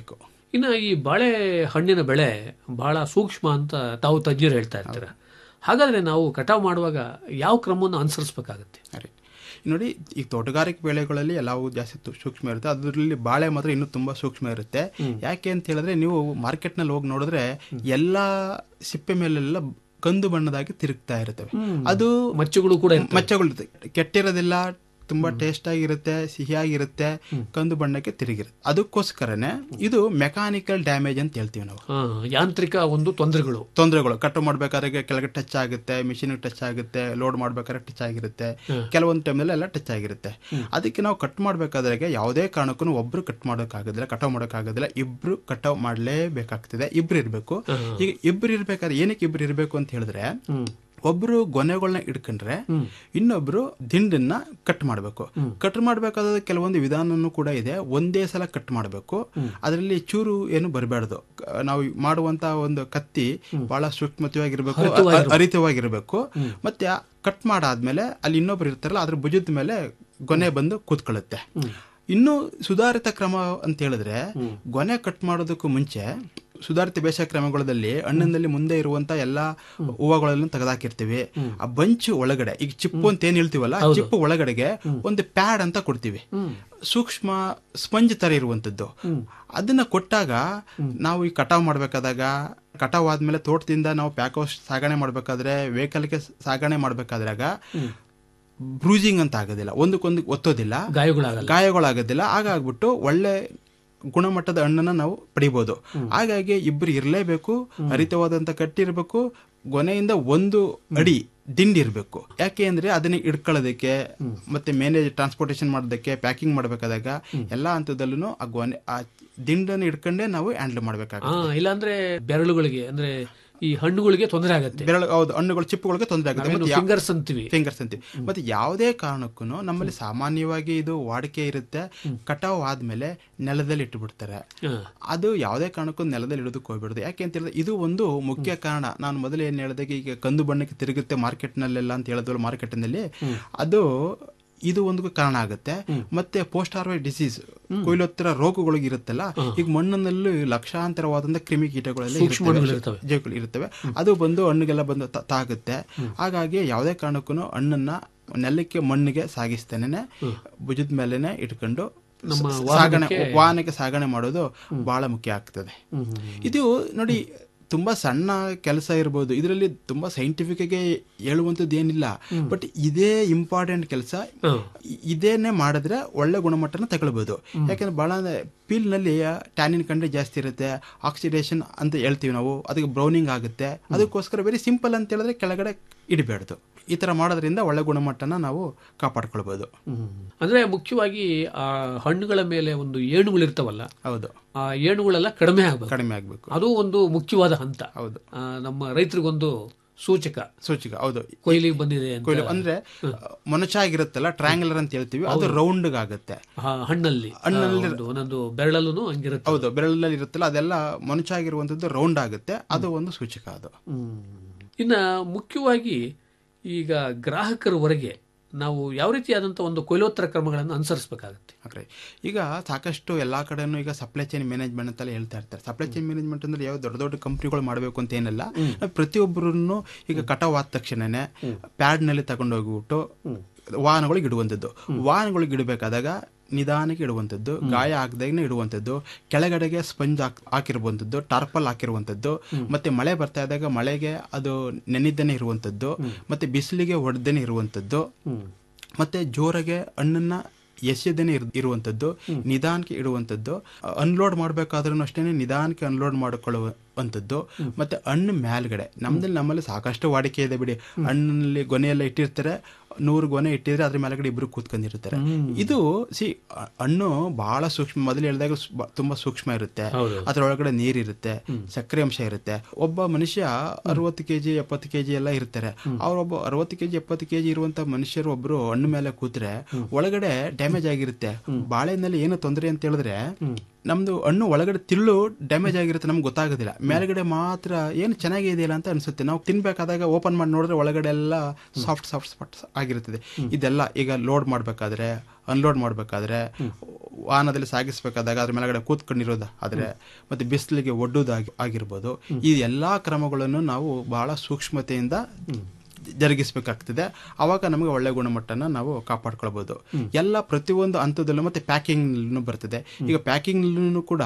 ಇನ್ನು ಈ ಬಾಳೆ ಹಣ್ಣಿನ ಬೆಳೆ ಬಹಳ ಸೂಕ್ಷ್ಮ ಅಂತ ತಾವು ತಜ್ಞರು ಹೇಳ್ತಾ ಇರ್ತೀರ ಹಾಗಾದ್ರೆ ನಾವು ಕಟಾವು ಮಾಡುವಾಗ ಯಾವ ಕ್ರಮವನ್ನು ಅನುಸರಿಸಬೇಕಾಗುತ್ತೆ ನೋಡಿ ಈ ತೋಟಗಾರಿಕೆ ಬೆಳೆಗಳಲ್ಲಿ ಎಲ್ಲವೂ ಜಾಸ್ತಿ ತು- ಸೂಕ್ಷ್ಮ ಇರುತ್ತೆ ಅದರಲ್ಲಿ ಬಾಳೆ ಮಾತ್ರ ಇನ್ನೂ ತುಂಬಾ ಸೂಕ್ಷ್ಮ ಇರುತ್ತೆ ಯಾಕೆ ಅಂತ ಹೇಳಿದ್ರೆ ನೀವು ಮಾರ್ಕೆಟ್ನಲ್ಲಿ ಹೋಗಿ ನೋಡಿದ್ರೆ ಎಲ್ಲಾ ಸಿಪ್ಪೆ ಮೇಲೆಲ್ಲ ಕಂದು ಬಣ್ಣದಾಗಿ ತಿರುಗ್ತಾ ಇರ್ತವೆ ಅದು ಮಚ್ಚುಗಳು ಕೂಡ ಮಚ್ಚಗಳು ಇರುತ್ತೆ ಕೆಟ್ಟಿರೋದಿಲ್ಲ ತುಂಬಾ ಟೇಸ್ಟ್ ಆಗಿರುತ್ತೆ ಸಿಹಿಯಾಗಿರುತ್ತೆ ಕಂದು ಬಣ್ಣಕ್ಕೆ ತಿರುಗಿರುತ್ತೆ ಅದಕ್ಕೋಸ್ಕರನೇ ಇದು ಮೆಕ್ಯಾನಿಕಲ್ ಡ್ಯಾಮೇಜ್ ಅಂತ ಹೇಳ್ತೀವಿ ನಾವು ಆ, ಯಾಂತ್ರಿಕ ಒಂದು ತೊಂದರೆಗಳು ತೊಂದರೆಗಳು ಕಟ್ ಮಾಡ್ಬೇಕಾದ್ರೆ ಕೆಳಗೆ ಟಚ್ ಆಗುತ್ತೆ ಮಿಷಿನ್ ಟಚ್ ಆಗುತ್ತೆ ಲೋಡ್ ಮಾಡ್ಬೇಕಾದ್ರೆ ಟಚ್ ಆಗಿರುತ್ತೆ ಕೆಲವೊಂದು ಟೈಮ್ನಲ್ಲಿ ಎಲ್ಲ ಟಚ್ ಆಗಿರುತ್ತೆ ಅದಕ್ಕೆ ನಾವು ಕಟ್ ಮಾಡ್ಬೇಕಾದ್ರೆ ಯಾವುದೇ ಕಾರಣಕ್ಕೂ ಒಬ್ರು ಕಟ್ ಮಾಡೋಕ್ಕಾಗೋದಿಲ್ಲ ಕಟಾವ್ ಮಾಡೋಕ್ಕಾಗೋದಿಲ್ಲ ಇಬ್ರು ಕಟಾವ್ ಮಾಡಲೇಬೇಕಾಗ್ತದೆ ಇಬ್ರು ಇರಬೇಕು ಈಗ ಇಬ್ರು ಇರ್ಬೇಕಾದ್ರೆ ಏನಕ್ಕೆ ಇಬ್ರು ಇರಬೇಕು ಅಂತ ಹೇಳಿದ್ರೆ ಒಬ್ರು ಗೊನೆಗಳನ್ನ ಇಟ್ಕೊಂಡ್ರೆ ಇನ್ನೊಬ್ರು ದಿಂಡನ್ನ ಕಟ್ ಮಾಡಬೇಕು ಕಟ್ ಮಾಡಬೇಕಾದ ಕೆಲವೊಂದು ವಿಧಾನನೂ ಕೂಡ ಇದೆ ಒಂದೇ ಸಲ ಕಟ್ ಮಾಡಬೇಕು ಅದರಲ್ಲಿ ಚೂರು ಏನು ಬರಬಾರ್ದು ನಾವು ಮಾಡುವಂತ ಒಂದು ಕತ್ತಿ ಬಹಳ ಸೂಕ್ಷ್ಮತೆಯಾಗಿರ್ಬೇಕು ಹರಿತವಾಗಿರ್ಬೇಕು. ಹರಿತವಾಗಿರ್ಬೇಕು ಮತ್ತೆ ಕಟ್ ಮಾಡಾದ್ಮೇಲೆ ಅಲ್ಲಿ ಇನ್ನೊಬ್ರು ಇರ್ತಾರಲ್ಲ ಅದ್ರ ಭುಜದ ಮೇಲೆ ಗೊನೆ ಬಂದು ಕೂತ್ಕೊಳ್ಳುತ್ತೆ ಇನ್ನು ಸುಧಾರಿತ ಕ್ರಮ ಅಂತ ಹೇಳಿದ್ರೆ ಗೊನೆ ಕಟ್ ಮಾಡೋದಕ್ಕೂ ಮುಂಚೆ ಸುಧಾರಿತ ಬೇಸಾಯ ಕ್ರಮಗಳಲ್ಲಿ ಹಣ್ಣಿನಲ್ಲಿ ಮುಂದೆ ಇರುವಂತ ಎಲ್ಲಾ ಹೂವುಗಳನ್ನು ತೆಗೆದಾಕಿರ್ತೀವಿ ಆ ಬಂಚ್ ಒಳಗಡೆ ಈಗ ಚಿಪ್ಪು ಅಂತ ಏನ್ ಹೇಳ್ತೀವಲ್ಲ ಆ ಚಿಪ್ಪು ಒಳಗಡೆಗೆ ಒಂದು ಪ್ಯಾಡ್ ಅಂತ ಕೊಡ್ತೀವಿ ಸೂಕ್ಷ್ಮ ಸ್ಪಂಜ್ ತರ ಇರುವಂತದ್ದು ಅದನ್ನ ಕೊಟ್ಟಾಗ ನಾವು ಈ ಕಟಾವ್ ಮಾಡ್ಬೇಕಾದಾಗ ಕಟಾವ್ ಆದ್ಮೇಲೆ ತೋಟದಿಂದ ನಾವು ಪ್ಯಾಕ್ ಹೌಸ್ ಸಾಗಣೆ ಮಾಡ್ಬೇಕಾದ್ರೆ ವೆಹಿಕಲ್ಗೆ ಸಾಗಣೆ ಮಾಡ್ಬೇಕಾದ್ರಾಗ ಬ್ರೂಸಿಂಗ್ ಅಂತ ಆಗೋದಿಲ್ಲ ಒಂದಕ್ಕೊಂದು ಒತ್ತೋದಿಲ್ಲ ಗಾಯಗಳಾಗಲ್ಲ ಗಾಯಗಳಾಗೋದಿಲ್ಲ ಹಾಗಾಗ್ಬಿಟ್ಟು ಒಳ್ಳೆ ಗುಣಮಟ್ಟದ ಹಣ್ಣನ್ನ ನಾವು ಪಡಿಬಹುದು ಹಾಗಾಗಿ ಇಬ್ರು ಇರಲೇಬೇಕು ಹರಿತವಾದಂತ ಕಟ್ಟಿರ್ಬೇಕು ಗೊನೆಯಿಂದ ಒಂದು ಅಡಿ ದಿಂಡಿ ಇರಬೇಕು ಯಾಕೆ ಅಂದ್ರೆ ಅದನ್ನ ಇಡ್ಕೊಳ್ಳೋದಕ್ಕೆ ಮತ್ತೆ ಮೇನೇಜ್ ಟ್ರಾನ್ಸ್ಪೋರ್ಟೇಷನ್ ಮಾಡೋದಕ್ಕೆ ಪ್ಯಾಕಿಂಗ್ ಮಾಡಬೇಕಾದಾಗ ಎಲ್ಲಾ ಹಂತದಲ್ಲೂ ಆ ಗೊನೆ ಆ ದಿಂಡನ್ನು ಇಟ್ಕೊಂಡೇ ನಾವು ಹ್ಯಾಂಡಲ್ ಆ, ಮಾಡ್ಬೇಕಾಗುತ್ತೆ ಇಲ್ಲಾಂದ್ರೆ ಬೆರಳುಗಳಿಗೆ ಅಂದ್ರೆ ಈ ಹಣ್ಣುಗಳಿಗೆ ತೊಂದರೆ ಆಗುತ್ತೆ ಬೆರಳು ಹೌದು ಹಣ್ಣುಗಳು ಚಿಪ್ಪುಗಳಿಗೆ ತೊಂದರೆ ಆಗುತ್ತೆ ನಾವೇನು ಮತ್ತೆ ಯಾ- fingers ಅಂತೀವಿ. ಫಿಂಗರ್ಸ್ ಅಂತೀವಿ ಮತ್ತೆ ಯಾವುದೇ ಕಾರಣಕ್ಕೂ ನಮ್ಮಲ್ಲಿ ಸಾಮಾನ್ಯವಾಗಿ ಇದು ವಾಡಿಕೆ ಇರುತ್ತೆ ಕಟಾವ್ ಆದ್ಮೇಲೆ ನೆಲದಲ್ಲಿ ಇಟ್ಟು ಬಿಡ್ತಾರೆ ಅದು ಯಾವುದೇ ಕಾರಣಕ್ಕೂ ನೆಲದಲ್ಲಿ ಇಡೋದಕ್ಕೆ ಹೋಗ್ಬಿಡುದು ಯಾಕೆ ಅಂತ ಹೇಳಿದ್ರೆ ಇದು ಒಂದು ಮುಖ್ಯ ಕಾರಣ ನಾನು ಮೊದಲು ಏನ್ ಹೇಳಿದಾಗ ಈಗ ಕಂದು ಬಣ್ಣಕ್ಕೆ ತಿರುಗುತ್ತೆ ಮಾರ್ಕೆಟ್ ನಲ್ಲೆಲ್ಲ ಅಂತ ಹೇಳಿದ್ವಲ್ಲ ಮಾರ್ಕೆಟ್ನಲ್ಲಿ ಅದು ಇದು ಒಂದು ಕಾರಣ ಆಗುತ್ತೆ ಮತ್ತೆ ಪೋಸ್ಟ್ ಹಾರ್ವೆಸ್ಟ್ ಡಿಸೀಸ್ ಕೊಯ್ಲೊತ್ತರ ರೋಗಗಳು ಇರುತ್ತಲ್ಲ ಈಗ ಮಣ್ಣಿನಲ್ಲಿ ಲಕ್ಷಾಂತರವಾದಂತ ಕ್ರಿಮಿ ಕೀಟಗಳೆಲ್ಲ ಸೂಕ್ಷ್ಮಾಣುಗಳು ಇರ್ತವೆ. ಜೀವಿಗಳು ಇರ್ತವೆ ಅದು ಬಂದು ಹಣ್ಣಿಗೆಲ್ಲ ಬಂದು ತ- ತಾಗುತ್ತೆ ಹಾಗಾಗಿ ಯಾವುದೇ ಕಾರಣಕ್ಕೂ ಹಣ್ಣನ್ನ ನೆಲಕ್ಕೆ ಮಣ್ಣಿಗೆ ಸಾಗಿಸ್ತೇನೆ ಭುಜದ ಮೇಲೆನೆ ಇಟ್ಕೊಂಡು ನಮ್ಮ ಸ- ಸಾಗಣೆ ವಾಹನಕ್ಕೆ- ವಾಹನಕ್ಕೆ ಸಾಗಣೆ ಮಾಡೋದು ಬಹಳ ಮುಖ್ಯ ಆಗ್ತದೆ ಇದು ನೋಡಿ ತುಂಬಾ ಸಣ್ಣ ಕೆಲಸ ಇರ್ಬೋದು ಇದರಲ್ಲಿ ತುಂಬಾ ಸೈಂಟಿಫಿಕ್ ಆಗಿ ಹೇಳುವಂಥದ್ದು ಏನಿಲ್ಲ ಬಟ್ ಇದೇ ಇಂಪಾರ್ಟೆಂಟ್ ಕೆಲಸ ಇದೇನೆ ಮಾಡಿದ್ರೆ ಒಳ್ಳೆ ಗುಣಮಟ್ಟನ ತಗೊಳ್ಬಹುದು ಯಾಕಂದ್ರೆ ಬಹಳ ಪೀಲ್ ನಲ್ಲಿ ಟ್ಯಾನಿನ್ ಕಂಡೆ ಜಾಸ್ತಿ ಇರುತ್ತೆ ಆಕ್ಸಿಡೇಷನ್ ಅಂತ ಹೇಳ್ತೀವಿ ನಾವು ಅದಕ್ಕೆ ಬ್ರೌನಿಂಗ್ ಆಗುತ್ತೆ ಅದಕ್ಕೋಸ್ಕರ ವೆರಿ ಸಿಂಪಲ್ ಅಂತ ಹೇಳಿದ್ರೆ ಕೆಳಗಡೆ ಇಡಬೇಡ್ದು ಈ ತರ ಮಾಡೋದ್ರಿಂದ ಒಳ್ಳೆ ಗುಣಮಟ್ಟನ ನಾವು ಕಾಪಾಡ್ಕೊಳ್ಬಹುದು ಅಂದ್ರೆ ಮುಖ್ಯವಾಗಿ ಆ ಹಣ್ಣುಗಳ ಮೇಲೆ ಒಂದು ಏಣುಗಳು ಇರ್ತಾವಲ್ಲ ಹೌದು ಆ ಏಣುಗಳೆಲ್ಲ ಕಡಿಮೆ ಆಗ್ಬೇಕು ಕಡಿಮೆ ಆಗ್ಬೇಕು ಅದು ಒಂದು ಮುಖ್ಯವಾದ ಹಂತ ಹೌದು ಆ, ನಮ್ಮ ರೈತರಿಗೊಂದು ಸೂಚಕ ಸೂಚಕ ಹೌದು ಕೊಯ್ಲಿಗೆ ಬಂದಿದೆ ಅಂತ. ಕೊಯ್ಲು ಅಂದ್ರೆ ಮೊನಚ ಆಗಿರುತ್ತಲ್ಲ ಟ್ರಯಾಂಗುಲರ್ ಅಂತ ಹೇಳ್ತೀವಿ ಅದು ರೌಂಡ್ ಆಗುತ್ತೆ ಆ, ಹಣ್ಣಲ್ಲಿ ಹಣ್ಣಲ್ಲಿ ಆ, ಒಂದು- ಒಂದೊಂದು ಬೆರಳಲ್ಲೂ ಹಂಗಿರುತ್ತೆ ಹೌದು ಬೆರಳಲ್ಲಿ ಇರುತ್ತಲ್ಲ ಅದೆಲ್ಲ ಮೊನಚ ಆಗಿರುವಂತದ್ದು ರೌಂಡ್ ಆಗುತ್ತೆ ಅದು ಒಂದು ಸೂಚಕ ಅದು ಇನ್ನ ಮುಖ್ಯವಾಗಿ ಈಗ ಗ್ರಾಹಕರವರೆಗೆ ನಾವು ಯಾವ ರೀತಿಯಾದಂತಹ ಒಂದು ಕೊಯ್ಲೋತ್ತರ ಕ್ರಮಗಳನ್ನು ಅನುಸರಿಸಬೇಕಾಗುತ್ತೆ ಹಾಗೆ ಈಗ ಸಾಕಷ್ಟು ಎಲ್ಲಾ ಕಡೆನೂ ಈಗ ಸಪ್ಲೈ ಚೈನ್ ಮ್ಯಾನೇಜ್ಮೆಂಟ್ ಅಂತೆಲ್ಲ ಹೇಳ್ತಾ ಇರ್ತಾರೆ ಸಪ್ಲೈ ಚೈನ್ ಮ್ಯಾನೇಜ್ಮೆಂಟ್ ಅಂದ್ರೆ ಯಾವ ದೊಡ್ಡ ದೊಡ್ಡ ಕಂಪ್ನಿಗಳು ಮಾಡಬೇಕು ಅಂತ ಏನಿಲ್ಲ ಪ್ರತಿಯೊಬ್ಬರನ್ನು ಈಗ ಕಟಾವ್ ಆದ ತಕ್ಷಣನೇ ಪ್ಯಾಡ್ ನಲ್ಲಿ ತಗೊಂಡೋಗ್ಬಿಟ್ಟು ವಾಹನಗಳಿಗೆ ಇಡುವಂಥದ್ದು ವಾಹನಗಳಿಗೆ ಇಡಬೇಕಾದಾಗ ನಿಧಾನಕ್ಕೆ ಇಡುವಂಥದ್ದು ಗಾಯ ಆಗದಾಗನೇ ಇಡುವಂಥದ್ದು ಕೆಳಗಡೆಗೆ ಸ್ಪಂಜ್ ಹಾಕ್ ಹಾಕಿರುವಂಥದ್ದು ಟಾರ್ಪಲ್ ಹಾಕಿರುವಂಥದ್ದು ಮತ್ತೆ ಮಳೆ ಬರ್ತಾ ಇದ್ದಾಗ ಮಳೆಗೆ ಅದು ನೆನೆದನೇ ಇರುವಂಥದ್ದು ಮತ್ತೆ ಬಿಸಿಲಿಗೆ ಹೊಡೆದೇನೆ ಇರುವಂಥದ್ದು ಮತ್ತೆ ಜೋರಾಗೆ ಹಣ್ಣನ್ನ ಎಸೆದೇನೆ ಇರ್ ಇರುವಂಥದ್ದು ನಿಧಾನಕ್ಕೆ ಇಡುವಂಥದ್ದು ಅನ್ಲೋಡ್ ಮಾಡಬೇಕಾದ್ರೂ ಅಷ್ಟೇ ನಿಧಾನಕ್ಕೆ ಅನ್ಲೋಡ್ ಮಾಡಿಕೊಳ್ಳುವಂಥದ್ದು ಮತ್ತೆ ಹಣ್ಣು ಮೇಲ್ಗಡೆ ನಮ್ದಲ್ಲಿ ನಮ್ಮಲ್ಲಿ ಸಾಕಷ್ಟು ವಾಡಿಕೆ ಇದೆ ಬಿಡಿ ಹಣ್ಣಲ್ಲಿ ಗೊನೆಯೆಲ್ಲ ಇಟ್ಟಿರ್ತಾರೆ ನೂರು ಗೊನೆ ಇಟ್ಟಿದ್ರೆ ಅದ್ರ ಮೇಲ್ಗಡೆ ಇಬ್ರು ಕೂತ್ಕೊಂಡಿರ್ತಾರೆ ಇದು ಸಿ ಹಣ್ಣು ಬಹಳ ಸೂಕ್ಷ್ಮ ಮೊದಲು ಹೇಳಿದಾಗ ಸು- ಬ- ತುಂಬಾ ಸೂಕ್ಷ್ಮ ಇರುತ್ತೆ ಅದರೊಳಗಡೆ ನೀರಿರುತ್ತೆ ಸಕ್ಕರೆ ಅಂಶ ಇರುತ್ತೆ ಒಬ್ಬ ಮನುಷ್ಯ ಅರವತ್ತು ಕೆಜಿ ಎಪ್ಪತ್ತು ಕೆಜಿ ಎಲ್ಲ ಇರ್ತಾರೆ ಅವ್ರೊಬ್ಬ ಅರವತ್ತು ಕೆಜಿ ಎಪ್ಪತ್ತು ಕೆಜಿ ಇರುವಂತ ಮನುಷ್ಯರು ಒಬ್ರು ಹಣ್ಣು ಮೇಲೆ ಕೂತ್ರೆ ಒಳಗಡೆ ಡ್ಯಾಮೇಜ್ ಆಗಿರುತ್ತೆ ಬಾಳೆನಲ್ಲಿ ಏನು ತೊಂದರೆ ಅಂತ ಹೇಳಿದ್ರೆ ನಮ್ದು ಹಣ್ಣು ಒಳಗಡೆ ತಿಳ್ಳು ಡ್ಯಾಮೇಜ್ ಆಗಿರುತ್ತೆ ನಮ್ಗೆ ಗೊತ್ತಾಗೋದಿಲ್ಲ ಮೇಲ್ಗಡೆ ಮಾತ್ರ ಏನು ಚೆನ್ನಾಗಿದೆಯಲ್ಲ ಅಂತ ಅನ್ಸುತ್ತೆ ನಾವು ತಿನ್ಬೇಕಾದಾಗ ಓಪನ್ ಮಾಡಿ ನೋಡಿದ್ರೆ ಒಳಗಡೆ ಎಲ್ಲ ಸಾಫ್ಟ್ ಸಾಫ್ಟ್ ಸ್ಪಾಟ್ಸ್ ಆಗಿರುತ್ತದೆ ಇದೆಲ್ಲ ಈಗ ಲೋಡ್ ಮಾಡಬೇಕಾದ್ರೆ ಅನ್ಲೋಡ್ ಮಾಡಬೇಕಾದ್ರೆ ವಾಹನದಲ್ಲಿ ಸಾಗಿಸಬೇಕಾದಾಗ ಅದ್ರ ಮೇಲ್ಗಡೆ ಕೂತ್ಕೊಂಡಿರೋದು ಆದ್ರೆ ಮತ್ತೆ ಬಿಸಿಲಿಗೆ ಒಡ್ಡುದಾಗಿ ಆಗಿರ್ಬೋದು ಈ ಎಲ್ಲಾ ಕ್ರಮಗಳನ್ನು ನಾವು ಬಹಳ ಸೂಕ್ಷ್ಮತೆಯಿಂದ ಜರುಗಿಸಬೇಕಾಗ್ತದೆ ಅವಾಗ ನಮಗೆ ಒಳ್ಳೆ ಗುಣಮಟ್ಟನ ನಾವು ಕಾಪಾಡ್ಕೊಳ್ಬಹುದು ಎಲ್ಲ ಪ್ರತಿಯೊಂದು ಹಂತದಲ್ಲೂ ಮತ್ತೆ ಪ್ಯಾಕಿಂಗ್ ಬರ್ತದೆ ಈಗ ಪ್ಯಾಕಿಂಗ್ ಕೂಡ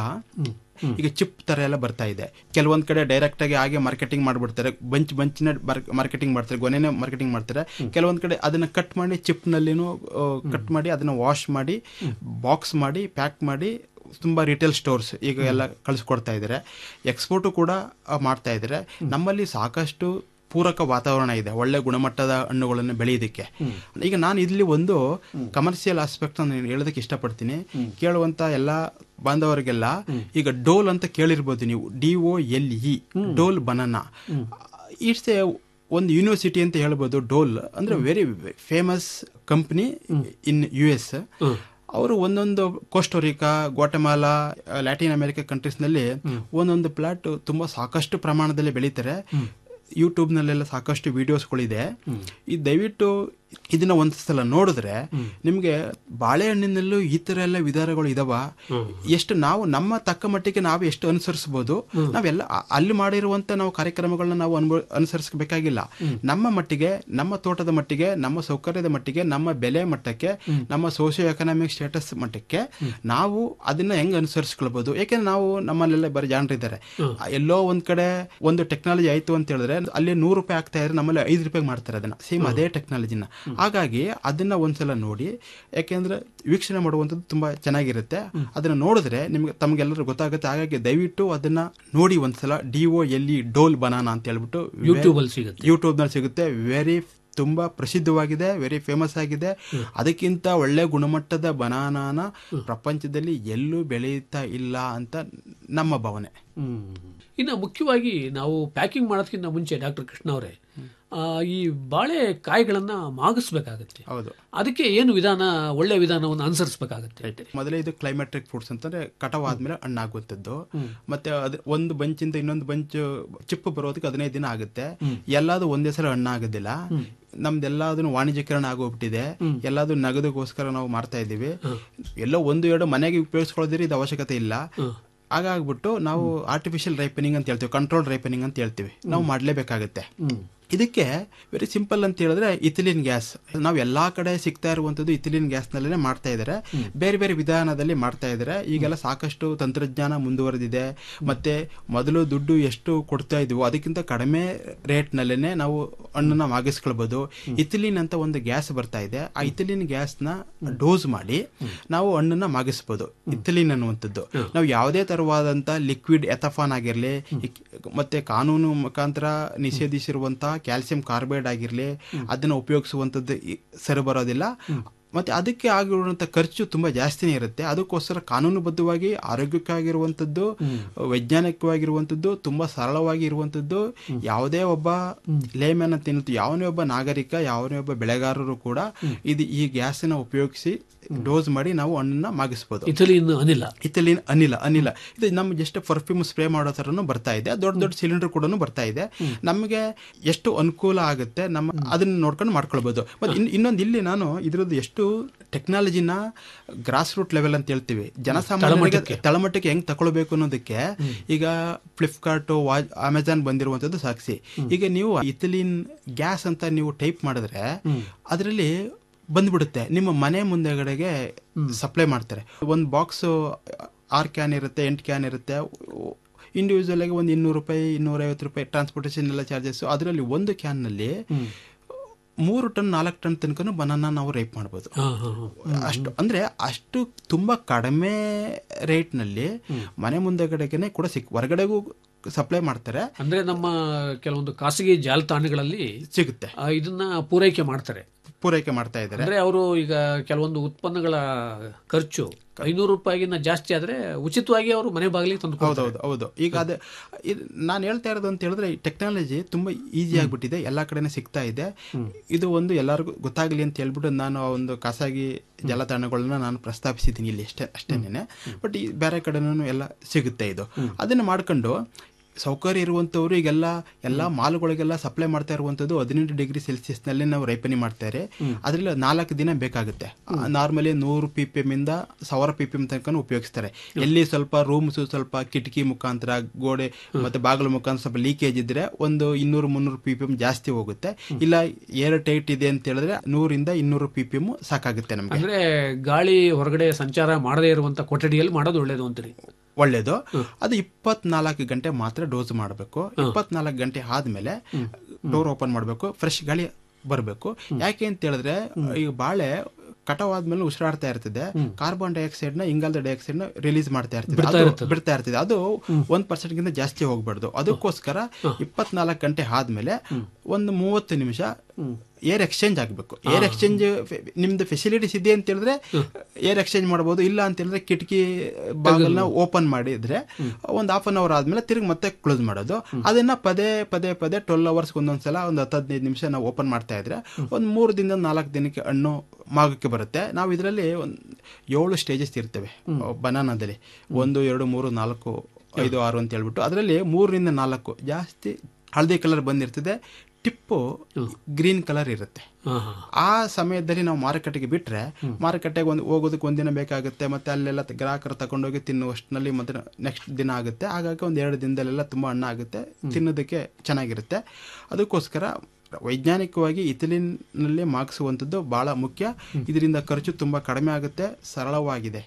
ಈಗ ಚಿಪ್ ತರ ಎಲ್ಲ ಬರ್ತಾ ಇದೆ ಕೆಲವೊಂದ್ ಕಡೆ ಡೈರೆಕ್ಟ್ ಆಗಿ ಹಾಗೆ ಮಾರ್ಕೆಟಿಂಗ್ ಮಾಡ್ಬಿಡ್ತಾರೆ ಬಂಚ್ ಬಂಚಿನ ಮಾರ್ಕೆಟಿಂಗ್ ಮಾಡ್ತಾರೆ ಗೊನೆನೇ ಮಾರ್ಕೆಟಿಂಗ್ ಮಾಡ್ತಾರೆ ಕೆಲವೊಂದ್ ಕಡೆ ಅದನ್ನ ಕಟ್ ಮಾಡಿ ಚಿಪ್ ನಲ್ಲಿನೂ ಕಟ್ ಮಾಡಿ ಅದನ್ನ ವಾಶ್ ಮಾಡಿ ಬಾಕ್ಸ್ ಮಾಡಿ ಪ್ಯಾಕ್ ಮಾಡಿ ತುಂಬಾ ರಿಟೇಲ್ ಸ್ಟೋರ್ಸ್ ಈಗ ಎಲ್ಲ ಕಳಿಸ್ಕೊಡ್ತಾ ಇದ್ದಾರೆ ಎಕ್ಸ್ಪೋರ್ಟು ಕೂಡ ಆ, ಮಾಡ್ತಾ ಇದ್ದಾರೆ ನಮ್ಮಲ್ಲಿ ಸಾಕಷ್ಟು ಪೂರಕ ವಾತಾವರಣ ಇದೆ ಒಳ್ಳೆ ಗುಣಮಟ್ಟದ ಹಣ್ಣುಗಳನ್ನು ಬೆಳೆಯೋದಕ್ಕೆ ಈಗ ನಾನು ಇಲ್ಲಿ ಒಂದು ಕಮರ್ಷಿಯಲ್ ಆಸ್ಪೆಕ್ಟ್ ನಾನು ಹೇಳೋದಕ್ಕೆ ಇಷ್ಟಪಡ್ತೀನಿ ಕೇಳುವಂತ ಎಲ್ಲ ಬಾಂಧವರಿಗೆಲ್ಲ ಈಗ ಡೋಲ್ ಅಂತ ಕೇಳಿರ್ಬೋದು ನೀವು D O L E Dole banana it's a ಒಂದು ಯೂನಿವರ್ಸಿಟಿ ಅಂತ ಹೇಳ್ಬೋದು ಡೋಲ್ ಅಂದ್ರೆ very famous company in U S ಅವರು ಒಂದೊಂದು ಕೋಸ್ಟೋರಿಕಾ ಗ್ವಾಟಮಾಲಾ ಲ್ಯಾಟಿನ್ ಅಮೆರಿಕ ಕಂಟ್ರೀಸ್ನಲ್ಲಿ ಒಂದೊಂದು ಪ್ಲಾಟ್ ತುಂಬಾ ಸಾಕಷ್ಟು ಪ್ರಮಾಣದಲ್ಲಿ ಬೆಳೀತಾರೆ ಯೂಟ್ಯೂಬ್ನಲ್ಲೆಲ್ಲ ಸಾಕಷ್ಟು ವಿಡಿಯೋಸ್ಗಳಿದೆ ಈ ದಯವಿಟ್ಟು ಇದನ್ನ ಒಂದ್ಸಲ ನೋಡಿದ್ರೆ ನಿಮ್ಗೆ ಬಾಳೆಹಣ್ಣಿನಲ್ಲೂ ಈ ತರ ಎಲ್ಲ ವಿಧಾನಗಳು ಇದಾವ ಎಷ್ಟು ನಾವು ನಮ್ಮ ತಕ್ಕ ಮಟ್ಟಿಗೆ ನಾವು ಎಷ್ಟು ಅನುಸರಿಸಬಹುದು ನಾವೆಲ್ಲ ಅ- ಅಲ್ಲಿ ಮಾಡಿರುವಂತ ನಾವು ಕಾರ್ಯಕ್ರಮಗಳನ್ನ ನಾವು ಅನುಭವ ಅನುಸರಿಸಬೇಕಾಗಿಲ್ಲ ನಮ್ಮ ಮಟ್ಟಿಗೆ ನಮ್ಮ ತೋಟದ ಮಟ್ಟಿಗೆ ನಮ್ಮ ಸೌಕರ್ಯದ ಮಟ್ಟಿಗೆ ನಮ್ಮ ಬೆಲೆ ಮಟ್ಟಕ್ಕೆ ನಮ್ಮ ಸೋಷಿಯೋ ಎಕನಾಮಿಕ್ ಸ್ಟೇಟಸ್ ಮಟ್ಟಕ್ಕೆ ನಾವು ಅದನ್ನ ಹೆಂಗ್ ಅನುಸರಿಸ್ಕೊಳ್ಬಹುದು ಯಾಕೆಂದ್ರೆ ನಾವು ನಮ್ಮಲ್ಲೆಲ್ಲ ಬರೀ ಜನರಿದ್ದಾರೆ ಎಲ್ಲೋ ಒಂದ್ ಕಡೆ ಒಂದು ಟೆಕ್ನಾಲಜಿ ಆಯ್ತು ಅಂತ ಹೇಳಿದ್ರೆ ಅಲ್ಲಿ ನೂರು ರೂಪಾಯಿ ಆಗ್ತಾ ಇದ್ರೆ ನಮ್ಮಲ್ಲಿ ಐದು ರೂಪಾಯಿ ಮಾಡ್ತಾರೆ ಅದನ್ನ ಸೇಮ್ ಅದೇ ಟೆಕ್ನಾಲಜಿನ ಹಾಗಾಗಿ ಅದನ್ನ ಒಂದ್ಸಲ ನೋಡಿ ಯಾಕೆಂದ್ರೆ ವೀಕ್ಷಣೆ ಮಾಡುವಂಥದ್ದು ತುಂಬಾ ಚೆನ್ನಾಗಿರುತ್ತೆ ಅದನ್ನ ನೋಡಿದ್ರೆ ನಿಮ್ಗೆ ತಮ್ಗೆಲ್ಲರೂ ಗೊತ್ತಾಗುತ್ತೆ ಹಾಗಾಗಿ ದಯವಿಟ್ಟು ಅದನ್ನ ನೋಡಿ ಒಂದ್ಸಲ D O L E Dole banana ಅಂತ ಹೇಳ್ಬಿಟ್ಟು YouTube ಅಲ್ಲಿ ಸಿಗುತ್ತೆ. ಯೂಟ್ಯೂಬ್ ನಲ್ಲಿ ಸಿಗುತ್ತೆ ವೆರಿ ತುಂಬಾ ಪ್ರಸಿದ್ಧವಾಗಿದೆ ವೆರಿ ಫೇಮಸ್ ಆಗಿದೆ ಅದಕ್ಕಿಂತ ಒಳ್ಳೆ ಗುಣಮಟ್ಟದ ಬನಾನಾನ ಪ್ರಪಂಚದಲ್ಲಿ ಎಲ್ಲೂ ಬೆಳೆಯುತ್ತಾ ಇಲ್ಲ ಅಂತ ನಮ್ಮ ಭಾವನೆ ಇನ್ನು ಮುಖ್ಯವಾಗಿ ನಾವು ಪ್ಯಾಕಿಂಗ್ ಮಾಡೋದಕ್ಕಿಂತ ಮುಂಚೆ ಡಾಕ್ಟರ್ ಕೃಷ್ಣ ಅವರೇ ಆ, ಈ ಬಾಳೆ ಕಾಯಿಗಳನ್ನ ಮಾಗಿಸ್ಬೇಕಾಗತ್ತೆ ಹೌದು ಅದಕ್ಕೆ ಏನು ವಿಧಾನ ಒಳ್ಳೆ ವಿಧಾನವನ್ನು ಅನುಸರಿಸಬೇಕಾಗತ್ತೆ ಮೊದಲೇ ಇದು ಕ್ಲೈಮ್ಯಾಟ್ರಿಕ್ ಫ್ರೂಟ್ಸ್ ಅಂತಂದ್ರೆ ಕಟಾವ್ ಆದ್ಮೇಲೆ ಹಣ್ಣಾಗುವಂಥದ್ದು ಮತ್ತೆ ಅದ್ ಒಂದು ಬಂಚಿಂದ ಇನ್ನೊಂದು ಬಂಚ್ ಚಿಪ್ಪು ಬರೋದಕ್ಕೆ ಹದಿನೈದು ದಿನ ಆಗುತ್ತೆ ಎಲ್ಲಾದು ಒಂದೇ ಸಲ ಹಣ್ಣಾಗೋದಿಲ್ಲ ನಮ್ದೆಲ್ಲದನ್ನು ವಾಣಿಜ್ಯೀಕರಣ ಆಗೋಗ್ಬಿಟ್ಟಿದೆ ಎಲ್ಲಾದು ನಗದುಗೋಸ್ಕರ ನಾವು ಮಾಡ್ತಾ ಇದ್ದೀವಿ ಎಲ್ಲೋ ಒಂದು ಎರಡು ಮನೆಗೆ ಉಪಯೋಗಿಸ್ಕೊಳ್ಳೋದ್ರೆ ಇದು ಅವಶ್ಯಕತೆ ಇಲ್ಲ ಹಾಗಾಗ್ಬಿಟ್ಟು ನಾವು ಆರ್ಟಿಫಿಷಿಯಲ್ ರೈಪನಿಂಗ್ ಅಂತ ಹೇಳ್ತೀವಿ ಕಂಟ್ರೋಲ್ ರೈಪನಿಂಗ್ ಅಂತ ಹೇಳ್ತೀವಿ ನಾವು ಮಾಡ್ಲೇಬೇಕಾಗತ್ತೆ ಇದಕ್ಕೆ ವೆರಿ ಸಿಂಪಲ್ ಅಂತ ಹೇಳಿದ್ರೆ ಇಥಿಲಿನ್ ಗ್ಯಾಸ್ ನಾವು ಎಲ್ಲಾ ಕಡೆ ಸಿಗ್ತಾ ಇರುವಂತದ್ದು ಇಥಿಲಿನ್ ಗ್ಯಾಸ್ ನಲ್ಲೇ ಮಾಡ್ತಾ ಇದ್ದಾರೆ ಬೇರೆ ಬೇರೆ ವಿಧಾನದಲ್ಲಿ ಮಾಡ್ತಾ ಇದ್ದಾರೆ ಈಗೆಲ್ಲ ಸಾಕಷ್ಟು ತಂತ್ರಜ್ಞಾನ ಮುಂದುವರೆದಿದೆ ಮತ್ತೆ ಮೊದಲು ದುಡ್ಡು ಎಷ್ಟು ಕೊಡ್ತಾ ಇದ್ವು ಅದಕ್ಕಿಂತ ಕಡಿಮೆ ರೇಟ್ ನಲ್ಲೇನೆ ನಾವು ಹಣ್ಣನ್ನ ಮಾಗಿಸ್ಕೊಳ್ಬಹುದು ಇಥಿಲಿನ್ ಅಂತ ಒಂದು ಗ್ಯಾಸ್ ಬರ್ತಾ ಇದೆ ಆ ಇಥಿಲಿನ್ ಗ್ಯಾಸ್ ನ ಡೋಸ್ ಮಾಡಿ ನಾವು ಹಣ್ಣನ್ನ ಮಾಗಿಸಬಹುದು ಇಥಿಲಿನ್ ಅನ್ನುವಂಥದ್ದು ನಾವು ಯಾವುದೇ ತರವಾದಂತ ಲಿಕ್ವಿಡ್ ಎಥಫಾನ್ ಆಗಿರ್ಲಿ ಇಕ್- ಮತ್ತೆ ಕಾನೂನು ಮುಖಾಂತರ ನಿಷೇಧಿಸಿರುವಂತಹ ಕ್ಯಾಲ್ಸಿಯಂ ಕಾರ್ಬೈಡ್ ಆಗಿರ್ಲಿ ಅದನ್ನ ಉಪಯೋಗಿಸುವಂತದ್ದು ಇ- ಸರಿ ಬರೋದಿಲ್ಲ ಮತ್ತೆ ಅದಕ್ಕೆ ಆಗಿರುವಂತ ಖರ್ಚು ತುಂಬಾ ಜಾಸ್ತಿನೇ ಇರುತ್ತೆ ಅದಕ್ಕೋಸ್ಕರ ಕಾನೂನುಬದ್ಧವಾಗಿ ಆರೋಗ್ಯಕ್ಕಾಗಿರುವಂತದ್ದು ವೈಜ್ಞಾನಿಕವಾಗಿರುವಂತದ್ದು ತುಂಬಾ ಸರಳವಾಗಿ ಇರುವಂತದ್ದು ಯಾವುದೇ ಒಬ್ಬ ಲೇಮ್ಯಾನ್ ಅಂತ ಏನಿತ್ತು ಯಾವನೇ ಒಬ್ಬ ನಾಗರಿಕ ಯಾವನೇ ಒಬ್ಬ ಬೆಳೆಗಾರರು ಕೂಡ ಇದು ಈ ಗ್ಯಾಸನ್ನ ಉಪಯೋಗಿಸಿ ಡೋಸ್ ಮಾಡಿ ನಾವು ಹಣ್ಣನ್ನ ಮಾಗಿಸಬಹುದು ಇಥಿಲಿನ್ ಅನಿಲ ಇಥಿಲಿನ್ ಅನಿಲ ಅನಿಲ ಇದು ನಮ್ಗೆ ಜಸ್ಟ್ ಪರ್ಫ್ಯೂಮ್ ಸ್ಪ್ರೇ ಮಾಡೋ ಥರನೂ ಬರ್ತಾ ಇದೆ ದೊಡ್ಡ ದೊಡ್ಡ ಸಿಲಿಂಡರ್ ಕೂಡ ಬರ್ತಾ ಇದೆ ನಮಗೆ ಎಷ್ಟು ಅನುಕೂಲ ಆಗುತ್ತೆ ನಮ್ಮ ಅದನ್ನ ನೋಡ್ಕೊಂಡು ಮಾಡ್ಕೊಳ್ಬಹುದು ಮತ್ತೆ ಇನ್- ಇನ್ನೊಂದು ಇಲ್ಲಿ ನಾನು ಇದ್ರದ್ದು ಎಷ್ಟು ಟೆಕ್ನಾಲಜಿನ ಗ್ರಾಸ್ ರೂಟ್ ಲೆವೆಲ್ ಅಂತ ಹೇಳ್ತೀವಿ ಜನಸಾಮಾನ್ಯರಿಗೆ ತಳಮಟ್ಟಕ್ಕೆ. ತಳಮಟ್ಟಕ್ಕೆ ಹೆಂಗ್ ತಗೊಳ್ಬೇಕು ಅನ್ನೋದಕ್ಕೆ ಈಗ ಫ್ಲಿಪ್ಕಾರ್ಟ್ ಅಮೆಜಾನ್ ಬಂದಿರುವಂತದ್ದು ಸಾಕ್ಷಿ ಈಗ ನೀವು ಇಥಿಲಿನ್ ಗ್ಯಾಸ್ ಅಂತ ನೀವು ಟೈಪ್ ಮಾಡಿದ್ರೆ ಅದರಲ್ಲಿ ಬಂದ್ಬಿಡುತ್ತೆ ನಿಮ್ಮ ಮನೆ ಮುಂದೆಗಡೆಗೆ ಸಪ್ಲೈ ಮಾಡ್ತಾರೆ ಒಂದು ಬಾಕ್ಸ್ ಆರು ಕ್ಯಾನ್ ಇರುತ್ತೆ ಎಂಟು ಕ್ಯಾನ್ ಇರುತ್ತೆ ಇಂಡಿವಿಜುವಲ್ ಆಗಿ ಒಂದು ಇನ್ನೂರು ರೂಪಾಯಿ ಇನ್ನೂರೈವತ್ತು ರೂಪಾಯಿ ಟ್ರಾನ್ಸ್ಪೋರ್ಟೇಷನ್ ಎಲ್ಲ ಚಾರ್ಜಸ್ ಅದರಲ್ಲಿ ಒಂದು ಕ್ಯಾನ್ನಲ್ಲಿ ಮೂರು ಟನ್ ನಾಲ್ಕು ಟನ್ ತನಕ ಬನಾನ ನಾವು ರೈಪ್ ಮಾಡ್ಬೋದು ಅಷ್ಟು ಅಂದ್ರೆ ಅಷ್ಟು ತುಂಬಾ ಕಡಿಮೆ ರೇಟ್ ನಲ್ಲಿ ಮನೆ ಮುಂದೆಗಡೆಗೆನೆ ಕೂಡ ಸಿಕ್ ಹೊರಗಡೆಗೂ ಸಪ್ಲೈ ಮಾಡ್ತಾರೆ ಅಂದ್ರೆ ನಮ್ಮ ಕೆಲವೊಂದು ಖಾಸಗಿ ಜಾಲತಾಣಗಳಲ್ಲಿ ಸಿಗುತ್ತೆ ಇದನ್ನ ಪೂರೈಕೆ ಮಾಡ್ತಾರೆ ಪೂರೈಕೆ ಮಾಡ್ತಾ ಇದ್ದಾರೆ ಅಂದ್ರೆ ಅವರು ಈಗ ಕೆಲವೊಂದು ಉತ್ಪನ್ನಗಳ ಖರ್ಚು ಐನೂರು ರೂಪಾಯಿಗಿಂತ ಜಾಸ್ತಿ ಆದ್ರೆ ಉಚಿತವಾಗಿ ಅವರು ಮನೆ ಬಾಗಿಲಿಗೆ ತಂದು ಹೌದೌದು ಹೌದು ಈಗ ಅದೇ ನಾನು ಹೇಳ್ತಾ ಇರೋದು ಅಂತ ಹೇಳಿದ್ರೆ ಟೆಕ್ನಾಲಜಿ ತುಂಬಾ ಈಸಿ ಆಗ್ಬಿಟ್ಟಿದೆ ಎಲ್ಲಾ ಕಡೆನೇ ಸಿಗ್ತಾ ಇದೆ ಇದು ಒಂದು ಎಲ್ಲರಿಗೂ ಗೊತ್ತಾಗ್ಲಿ ಅಂತ ಹೇಳ್ಬಿಟ್ಟು ನಾನು ಆ ಒಂದು ಖಾಸಗಿ ಜಾಲತಾಣಗಳನ್ನ ನಾನು ಪ್ರಸ್ತಾಪಿಸಿದ್ದೀನಿ ಇಲ್ಲಿ ಅಷ್ಟೇ ಅಷ್ಟೇನೆ ಬಟ್ ಈ ಬೇರೆ ಕಡೆನೂ ಎಲ್ಲ ಸಿಗುತ್ತೆ ಇದು ಅದನ್ನ ಮಾಡ್ಕೊಂಡು ಸೌಕರ್ಯ ಇರುವಂಥವ್ರು ಈಗೆಲ್ಲ ಎಲ್ಲ ಮಾಲ್ಗಳಿಗೆಲ್ಲ ಸಪ್ಲೈ ಮಾಡ್ತಾ ಇರುವಂಥದ್ದು ಹದಿನೆಂಟು ಡಿಗ್ರಿ ಸೆಲ್ಸಿಯಸ್ನಲ್ಲಿ ನಾವು ರೈಪನಿ ಮಾಡ್ತಾರೆ ಅದರಲ್ಲಿ ನಾಲ್ಕು ದಿನ ಬೇಕಾಗುತ್ತೆ ನಾರ್ಮಲಿ ನೂರು ಪಿ ಪಿ ಎಮ್ ಇಂದ ಸಾವಿರ ಪಿ ಪಿ ಎಮ್ ತನಕ ಉಪಯೋಗಿಸ್ತಾರೆ ಎಲ್ಲಿ ಸ್ವಲ್ಪ ರೂಮ್ಸ್ ಸ್ವಲ್ಪ ಕಿಟಕಿ ಮುಖಾಂತರ ಗೋಡೆ ಮತ್ತೆ ಬಾಗಿಲು ಮುಖಾಂತರ ಸ್ವಲ್ಪ ಲೀಕೇಜ್ ಇದ್ರೆ ಒಂದು ಇನ್ನೂರು ಮುನ್ನೂರು ಪಿ ಪಿ ಎಮ್ ಜಾಸ್ತಿ ಹೋಗುತ್ತೆ ಇಲ್ಲ ಏರ್ ಟೈಟ್ ಇದೆ ಅಂತ ಹೇಳಿದ್ರೆ ನೂರಿಂದ ಇನ್ನೂರು ಪಿ ಪಿ ಎಮ್ ಸಾಕಾಗುತ್ತೆ ನಮಗೆ ಅಂದ್ರೆ ಗಾಳಿ ಹೊರಗಡೆ ಸಂಚಾರ ಮಾಡದೇ ಇರುವಂತ ಕೊಠಡಿಯಲ್ಲಿ ಮಾಡೋದು ಒಳ್ಳೇದು ಅಂತೀರಿ ಒಳ್ಳೇದು ಅದು ಇಪ್ಪತ್ನಾಲ್ಕು ಗಂಟೆ ಮಾತ್ರ ಡೋಸ್ ಮಾಡಬೇಕು ಇಪ್ಪತ್ನಾಲ್ಕು ಗಂಟೆ ಆದ್ಮೇಲೆ ಡೋರ್ ಓಪನ್ ಮಾಡಬೇಕು ಫ್ರೆಶ್ ಗಾಳಿ ಬರಬೇಕು ಯಾಕೆ ಅಂತ ಹೇಳಿದ್ರೆ ಈಗ ಬಾಳೆ ಕಟಾವಾದ್ಮೇಲೆ ಉಸಿರಾಡ್ತಾ ಇರ್ತದೆ ಕಾರ್ಬನ್ ಡೈಆಕ್ಸೈಡ್ ನ ಇಂಗಾಲದ ಡೈಆಕ್ಸೈಡ್ ನ ರಿಲೀಸ್ ಮಾಡ್ತಾ ಇರ್ತದೆ ಬಿಡ್ತಾ ಅದು ಇರ್ತದೆ. ಬಿಡ್ತಾ ಇರ್ತದೆ ಅದು ಒಂದ್ ಪರ್ಸೆಂಟ್ ಗಿಂತ ಜಾಸ್ತಿ ಹೋಗ್ಬಾರ್ದು ಅದಕ್ಕೋಸ್ಕರ ಇಪ್ಪತ್ನಾಲ್ಕು ಗಂಟೆ ಆದ್ಮೇಲೆ ಒಂದು ಮೂವತ್ತು ನಿಮಿಷ ಏರ್ ಎಕ್ಸ್ಚೇಂಜ್ ಆಗಬೇಕು ಏರ್ ಎಕ್ಸ್ಚೇಂಜ್ ನಿಮ್ದು ಫೆಸಿಲಿಟೀಸ್ ಇದೆ ಅಂತ ಹೇಳಿದ್ರೆ ಏರ್ ಎಕ್ಸ್ಚೇಂಜ್ ಮಾಡಬಹುದು ಇಲ್ಲ ಅಂತ ಹೇಳಿದ್ರೆ ಕಿಟಕಿ ಬಾಗಿಲನ್ನ ಓಪನ್ ಮಾಡಿದ್ರೆ ಒಂದು ಹಾಫ್ ಅನ್ ಅವರ್ ಆದ್ಮೇಲೆ ತಿರುಗಿ ಮತ್ತೆ ಕ್ಲೋಸ್ ಮಾಡೋದು ಅದನ್ನ ಪದೇ ಪದೇ ಪದೇ ಟ್ವೆಲ್ ಅವರ್ಸ್ ಒಂದೊಂದ್ಸಲ ಒಂದು ಹತ್ತು ಹದಿನೈದು ನಿಮಿಷ ನಾವು ಓಪನ್ ಮಾಡ್ತಾ ಇದ್ರೆ ಒಂದು ಮೂರು ದಿನದ ನಾಲ್ಕು ದಿನಕ್ಕೆ ಹಣ್ಣು ಮಾಗಕ್ಕೆ ಬರುತ್ತೆ ನಾವು ಇದರಲ್ಲಿ ಒಂದು ಏಳು ಸ್ಟೇಜಸ್ ಇರ್ತವೆ ಬನಾನದಲ್ಲಿ ಒಂದು ಎರಡು ಮೂರು ನಾಲ್ಕು ಐದು ಆರು ಅಂತ ಹೇಳ್ಬಿಟ್ಟು ಅದರಲ್ಲಿ ಮೂರರಿಂದ ನಾಲ್ಕು ಜಾಸ್ತಿ ಹಳದಿ ಕಲರ್ ಬಂದಿರ್ತದೆ ಟಿಪ್ಪು ಗ್ರೀನ್ ಕಲರ್ ಇರುತ್ತೆ ಆ ಸಮಯದಲ್ಲಿ ನಾವು ಮಾರುಕಟ್ಟೆಗೆ ಬಿಟ್ರೆ ಮಾರುಕಟ್ಟೆಗೆ ಒಂದು ಹೋಗೋದಕ್ಕೆ ಒಂದಿನ ಬೇಕಾಗುತ್ತೆ ಮತ್ತೆ ಅಲ್ಲೆಲ್ಲ ತ- ಗ್ರಾಹಕರು ತಗೊಂಡೋಗಿ ತಿನ್ನುವಷ್ಟರಲ್ಲಿ ಮತ್ತೆ ನೆಕ್ಸ್ಟ್ ದಿನ ಆಗುತ್ತೆ ಹಾಗಾಗಿ ಒಂದು ಎರಡು ದಿನದಲ್ಲೆಲ್ಲ ತುಂಬಾ ಹಣ್ಣು ಆಗುತ್ತೆ ತಿನ್ನೋದಕ್ಕೆ ಚೆನ್ನಾಗಿರುತ್ತೆ ಅದಕ್ಕೋಸ್ಕರ ವೈಜ್ಞಾನಿಕವಾಗಿ ಇಥಿಲಿನಲ್ಲಿ ಮಾಗಿಸುವಂಥದ್ದು ಬಹಳ ಮುಖ್ಯ ಇದರಿಂದ ಖರ್ಚು ತುಂಬಾ ಕಡಿಮೆ ಆಗುತ್ತೆ ಸರಳವಾಗಿದೆ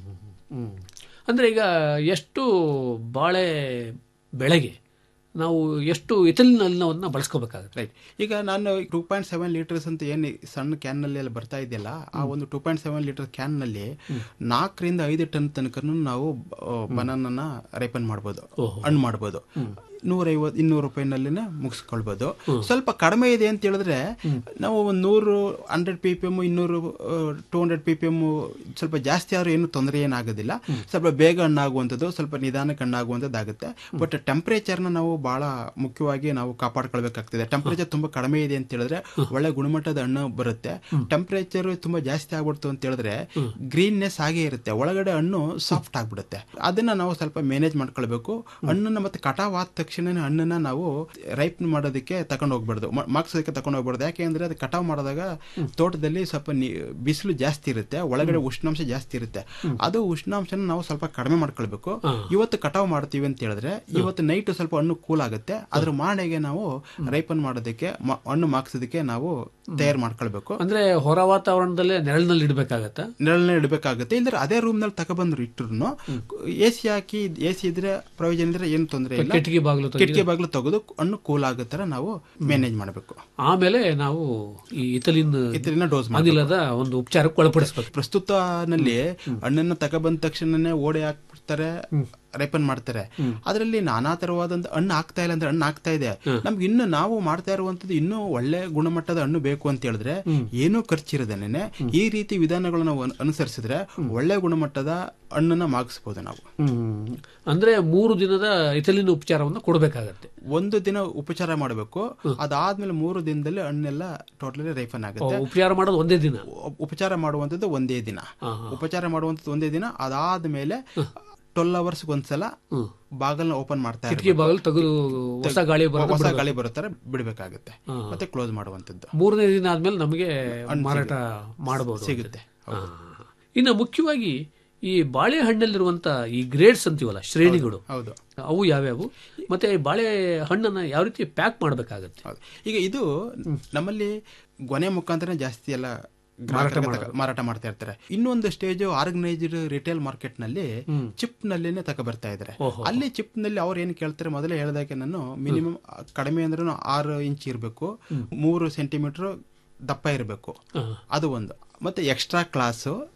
ಅಂದ್ರೆ ಈಗ ಎಷ್ಟು ಬಾಳೆ ಬೆಳೆಗೆ ನಾವು ಎಷ್ಟು ಇಥಿಲಿನ್ ಅನ್ನವನ್ನು ಬಳಸ್ಕೋಬೇಕಾಗುತ್ತೆ ರೈಟ್ ಈಗ ನಾನು ಟೂ ಪಾಯಿಂಟ್ ಸೆವೆನ್ ಲೀಟರ್ಸ್ ಅಂತ ಏನು ಸಣ್ಣ ಕ್ಯಾನ್ ನಲ್ಲಿ ಎಲ್ಲ ಬರ್ತಾ ಇದೆಯಲ್ಲ ಆ ಒಂದು two point seven litre can ನಲ್ಲಿ ನಾಲ್ಕರಿಂದ ಐದು ಟನ್ ತನಕ ನಾವು ಬನಾನನ ರೈಪನ್ ಮಾಡ್ಬೋದು ಹಣ್ಣು ಮಾಡ್ಬೋದು ನೂರೈವತ್ತು ಇನ್ನೂರು ರೂಪಾಯಿನಲ್ಲಿನೇ ಮುಗಿಸ್ಕೊಳ್ಬೋದು ಸ್ವಲ್ಪ ಕಡಿಮೆ ಇದೆ ಅಂತ ಹೇಳಿದ್ರೆ ನಾವು ಒಂದು ನೂರು ಹಂಡ್ರೆಡ್ ಪಿ ಪಿ ಎಮ್ ಇನ್ನೂರು two hundred P P M ಸ್ವಲ್ಪ ಜಾಸ್ತಿ ಆದ್ರೂ ಏನು ತೊಂದರೆ ಏನಾಗೋದಿಲ್ಲ ಸ್ವಲ್ಪ ಬೇಗ ಹಣ್ಣಾಗುವಂಥದ್ದು ಸ್ವಲ್ಪ ನಿಧಾನಕ್ಕೆ ಹಣ್ಣಾಗುವಂಥದ್ದು ಆಗುತ್ತೆ ಬಟ್ ಟೆಂಪರೇಚರ್ನ ನಾವು ಬಹಳ ಮುಖ್ಯವಾಗಿ ನಾವು ಕಾಪಾಡ್ಕೊಳ್ಬೇಕಾಗ್ತದೆ ಟೆಂಪರೇಚರ್ ತುಂಬಾ ಕಡಿಮೆ ಇದೆ ಅಂತ ಹೇಳಿದ್ರೆ ಒಳ್ಳೆ ಗುಣಮಟ್ಟದ ಹಣ್ಣು ಬರುತ್ತೆ ಟೆಂಪರೇಚರ್ ತುಂಬಾ ಜಾಸ್ತಿ ಆಗ್ಬಿಡ್ತು ಅಂತ ಹೇಳಿದ್ರೆ ಗ್ರೀನ್ನೆಸ್ ಹಾಗೆ ಇರುತ್ತೆ ಒಳಗಡೆ ಹಣ್ಣು ಸಾಫ್ಟ್ ಆಗ್ಬಿಡುತ್ತೆ ಅದನ್ನ ನಾವು ಸ್ವಲ್ಪ ಮ್ಯಾನೇಜ್ ಮಾಡ್ಕೊಳ್ಬೇಕು ಹಣ್ಣನ್ನ ಮತ್ತೆ ಕಟಾವ್ ಆದ ತಕ್ಷಣ ಹಣ್ಣನ್ನ ನಾವು ರೈಪ್ ಮಾಡೋದಕ್ಕೆ ತಗೊಂಡು ಹೋಗ್ಬಾರ್ದು ಮ- ಮಾಗ್ಸೋದಕ್ಕೆ ತಗೊಂಡು ಹೋಗ್ಬಾರ್ದು ಯಾಕೆ ಅಂದ್ರೆ ಅದು ಕಟಾವ್ ಮಾಡಿದಾಗ ತೋಟದಲ್ಲಿ ಸ್ವಲ್ಪ ನೀ- ಬಿಸಿಲು ಜಾಸ್ತಿ ಇರುತ್ತೆ ಒಳಗಡೆ ಉಷ್ಣಾಂಶ ಜಾಸ್ತಿ ಇರುತ್ತೆ ಅದು ಉಷ್ಣಾಂಶನ ನಾವು ಸ್ವಲ್ಪ ಕಡಿಮೆ ಮಾಡ್ಕೊಳ್ಬೇಕು ಇವತ್ತು ಕಟಾವ್ ಮಾಡ್ತೀವಿ ಅಂತ ಹೇಳಿದ್ರೆ ಇವತ್ತು ನೈಟ್ ಸ್ವಲ್ಪ ಹಣ್ಣು ಕೂಲ್ ಆಗುತ್ತೆ ಅದ್ರ ಮಾಡೆಗೆ ನಾವು ರೈಪನ್ ಮಾಡೋದಕ್ಕೆ ಮ- ಹಣ್ಣು ಮಾಗ್ಸೋದಕ್ಕೆ ನಾವು ತಯಾರು ಮಾಡ್ಕೊಳ್ಬೇಕು ಅಂದ್ರೆ ಹೊರ ವಾತಾವರಣದಲ್ಲೇ ನೆರಳಿನಲ್ಲಿ ಇಡಬೇಕಾಗತ್ತ ನೆರಳನ್ನ ಇಡಬೇಕಾಗುತ್ತೆ ಇಲ್ಲದ್ರೆ ಅದೇ ರೂಮ್ ನಲ್ಲಿ ತಗೊಬಂದ್ರು ಇಟ್ಟರು ಎ ಸಿ ಹಾಕಿ ಎ ಸಿ ಇದ್ರೆ ಪ್ರಯೋಜನ ಇದ್ರೆ ಏನು ತೊಂದರೆ ಇಲ್ಲ ಕಿಟಕಿ ಬಾಗಿಲು ತೆಗೆದು- ಕಿಟಕಿ ಬಾಗಿಲು ತೆಗೆದು ಹಣ್ಣು ಕೂಲ್ ಆಗೋ ತರ ನಾವು ಮ್ಯಾನೇಜ್ ಮಾಡಬೇಕು ಆಮೇಲೆ ನಾವು ಈ ಇಥಲಿನ್ ಇತರಿನ ಡೋಸ್ ಅನಿಲದ ಒಂದು ಉಪಚಾರಕ್ಕೆ ಒಳಪಡಿಸ್ಬೇಕು ಪ್ರಸ್ತುತನಲ್ಲಿ ಹಣ್ಣನ್ನ ತಗೊಬಂದ ತಕ್ಷಣನೇ ಓಡೆ ಹಾಕ್ಬಿಡ್ತಾರೆ ರೈಪನ್ ಮಾಡ್ತಾರೆ ಅದರಲ್ಲಿ ನಾನಾ ತರವಾದಂತ ಹಣ್ಣು ಆಗ್ತಾ ಇಲ್ಲ ಅಂದ್ರೆ ಹಣ್ಣು ಆಗ್ತಾ ಇದೆ ನಮ್ಗೆ ಇನ್ನು ನಾವು ಮಾಡ್ತಾ ಇರುವಂತದ್ದು ಇನ್ನೂ ಒಳ್ಳೆ ಗುಣಮಟ್ಟದ ಹಣ್ಣು ಬೇಕು ಅಂತ ಹೇಳಿದ್ರೆ ಏನೂ ಖರ್ಚಿರದೇನೆ ಈ ರೀತಿ ವಿಧಾನಗಳನ್ನ ನಾವು ಅನು- ಅನುಸರಿಸಿದ್ರೆ ಒಳ್ಳೆ ಗುಣಮಟ್ಟದ ಹಣ್ಣನ್ನ ಮಾಗಿಸ್ಬೋದು ನಾವು ಹ್ಮ್. ಅಂದ್ರೆ ಮೂರು ದಿನದ ಇಥಲಿನ್ ಉಪಚಾರವನ್ನು ಕೊಡಬೇಕಾಗತ್ತೆ ಒಂದು ದಿನ ಉಪಚಾರ ಮಾಡಬೇಕು ಅದಾದ್ಮೇಲೆ ಮೂರು ದಿನದಲ್ಲಿ ಹಣ್ಣೆಲ್ಲ ಟೋಟಲಿ ರೈಫನ್ ಆಗುತ್ತೆ ಉಪಚಾರ ಮಾಡೋದು ಒಂದೇ ದಿನ ಉ- ಉಪಚಾರ ಮಾಡುವಂಥದ್ದು ಒಂದೇ ದಿನ ಉಪಚಾರ ಮಾಡುವಂಥದ್ದು ಒಂದೇ ದಿನ ಅದಾದ್ಮೇಲೆ ಟ್ವೆಲ್ ಅವರ್ಸ್ ಒಂದ್ಸಲ ಬಾಗಲ್ನ ಓಪನ್ ಮಾಡ್ತಾ ಕಿಟಕಿ ಇರ್ಬೇಕು. ಬಾಗಿಲು ತೆಗೆದು ಹೊಸ ಗಾಳಿ ಬರೋದು ಹೊಸ ಬಿಡ್ಬೇಕು. ಗಾಳಿ ಬರುತ್ತಾರೆ ಬಿಡಬೇಕಾಗುತ್ತೆ ಮತ್ತೆ ಕ್ಲೋಸ್ ಮಾಡುವಂಥದ್ದು ಮೂರನೇ ದಿನ ಆದ್ಮೇಲೆ ನಮಗೆ ಹಣ್ಣು ಮಾರಾಟ ಸಿಗುತ್ತೆ. ಮಾಡಬಹುದು ಸಿಗುತ್ತೆ. ಹಾ. ಇನ್ನು ಮುಖ್ಯವಾಗಿ ಈ ಬಾಳೆಹಣ್ಣಲ್ಲಿರುವಂತ ಈ ಗ್ರೇಡ್ಸ್ ಅಂತೀವಲ್ಲ ಶ್ರೇಣಿಗಳು ಹೌದು ಅವು ಯಾವ್ಯಾವು ಮತ್ತೆ ಈ ಬಾಳೆ ಹಣ್ಣನ್ನ ಯಾವ ರೀತಿ ಪ್ಯಾಕ್ ಮಾಡಬೇಕಾಗತ್ತೆ ಈಗ ಇದು ನಮ್ಮಲ್ಲಿ ಗೊನೆ ಮುಖಾಂತರ ಜಾಸ್ತಿ ಎಲ್ಲ ಮಾರಾಟ ಗ್ರಾಹಕರಿಗೆ ಮಾಡೋದು. ತಕ- ಮಾರಾಟ ಮಾಡ್ತಾ ಇರ್ತಾರೆ ಇನ್ನೊಂದು ಸ್ಟೇಜ್ ಆರ್ಗನೈಸ್ಡ್ ರಿಟೇಲ್ ಮಾರ್ಕೆಟ್ ನಲ್ಲಿ ಚಿಪ್ ನಲ್ಲಿನೇ ತಕ ಬರ್ತಾ ಇದ್ದಾರೆ ಅಲ್ಲಿ ಚಿಪ್ ನಲ್ಲಿ ಅವ್ರು ಏನ್ ಕೇಳ್ತಾರೆ ಮೊದಲೇ ಹೇಳಿದಾಗೆ ನಾನು ಮಿನಿಮಮ್ ಕಡಿಮೆ ಅಂದ್ರೆ ಆರು ಇಂಚ್ ಇರಬೇಕು ಮೂರು ಸೆಂಟಿಮೀಟರ್ ದಪ್ಪ ಇರಬೇಕು ಅದು ಒಂದು ಮತ್ತೆ extra class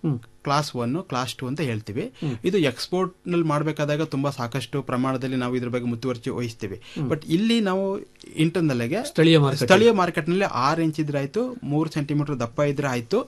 class one class two ಅಂತ ಹೇಳ್ತೀವಿ ಇದು ಎಕ್ಸ್ಪೋರ್ಟ್ ನಲ್ಲಿ ಮಾಡಬೇಕಾದಾಗ ತುಂಬಾ ಸಾಕಷ್ಟು ಪ್ರಮಾಣದಲ್ಲಿ ನಾವು ಇದ್ರ ಬಗ್ಗೆ ಮುತುವರ್ಜಿ ವಹಿಸ್ತೀವಿ ಬಟ್ ಇಲ್ಲಿ ನಾವು ಇಂಟರ್ನಲ್ ಗೆ ಸ್ಥಳೀಯ market ಸ್ಥಳೀಯ ಮಾರ್ಕೆಟ್ ನಲ್ಲಿ ಆರು ಇಂಚ್ ಇದ್ರೆ ಆಯ್ತು ಮೂರು ಸೆಂಟಿಮೀಟರ್ ದಪ್ಪ ಇದ್ರೆ ಆಯ್ತು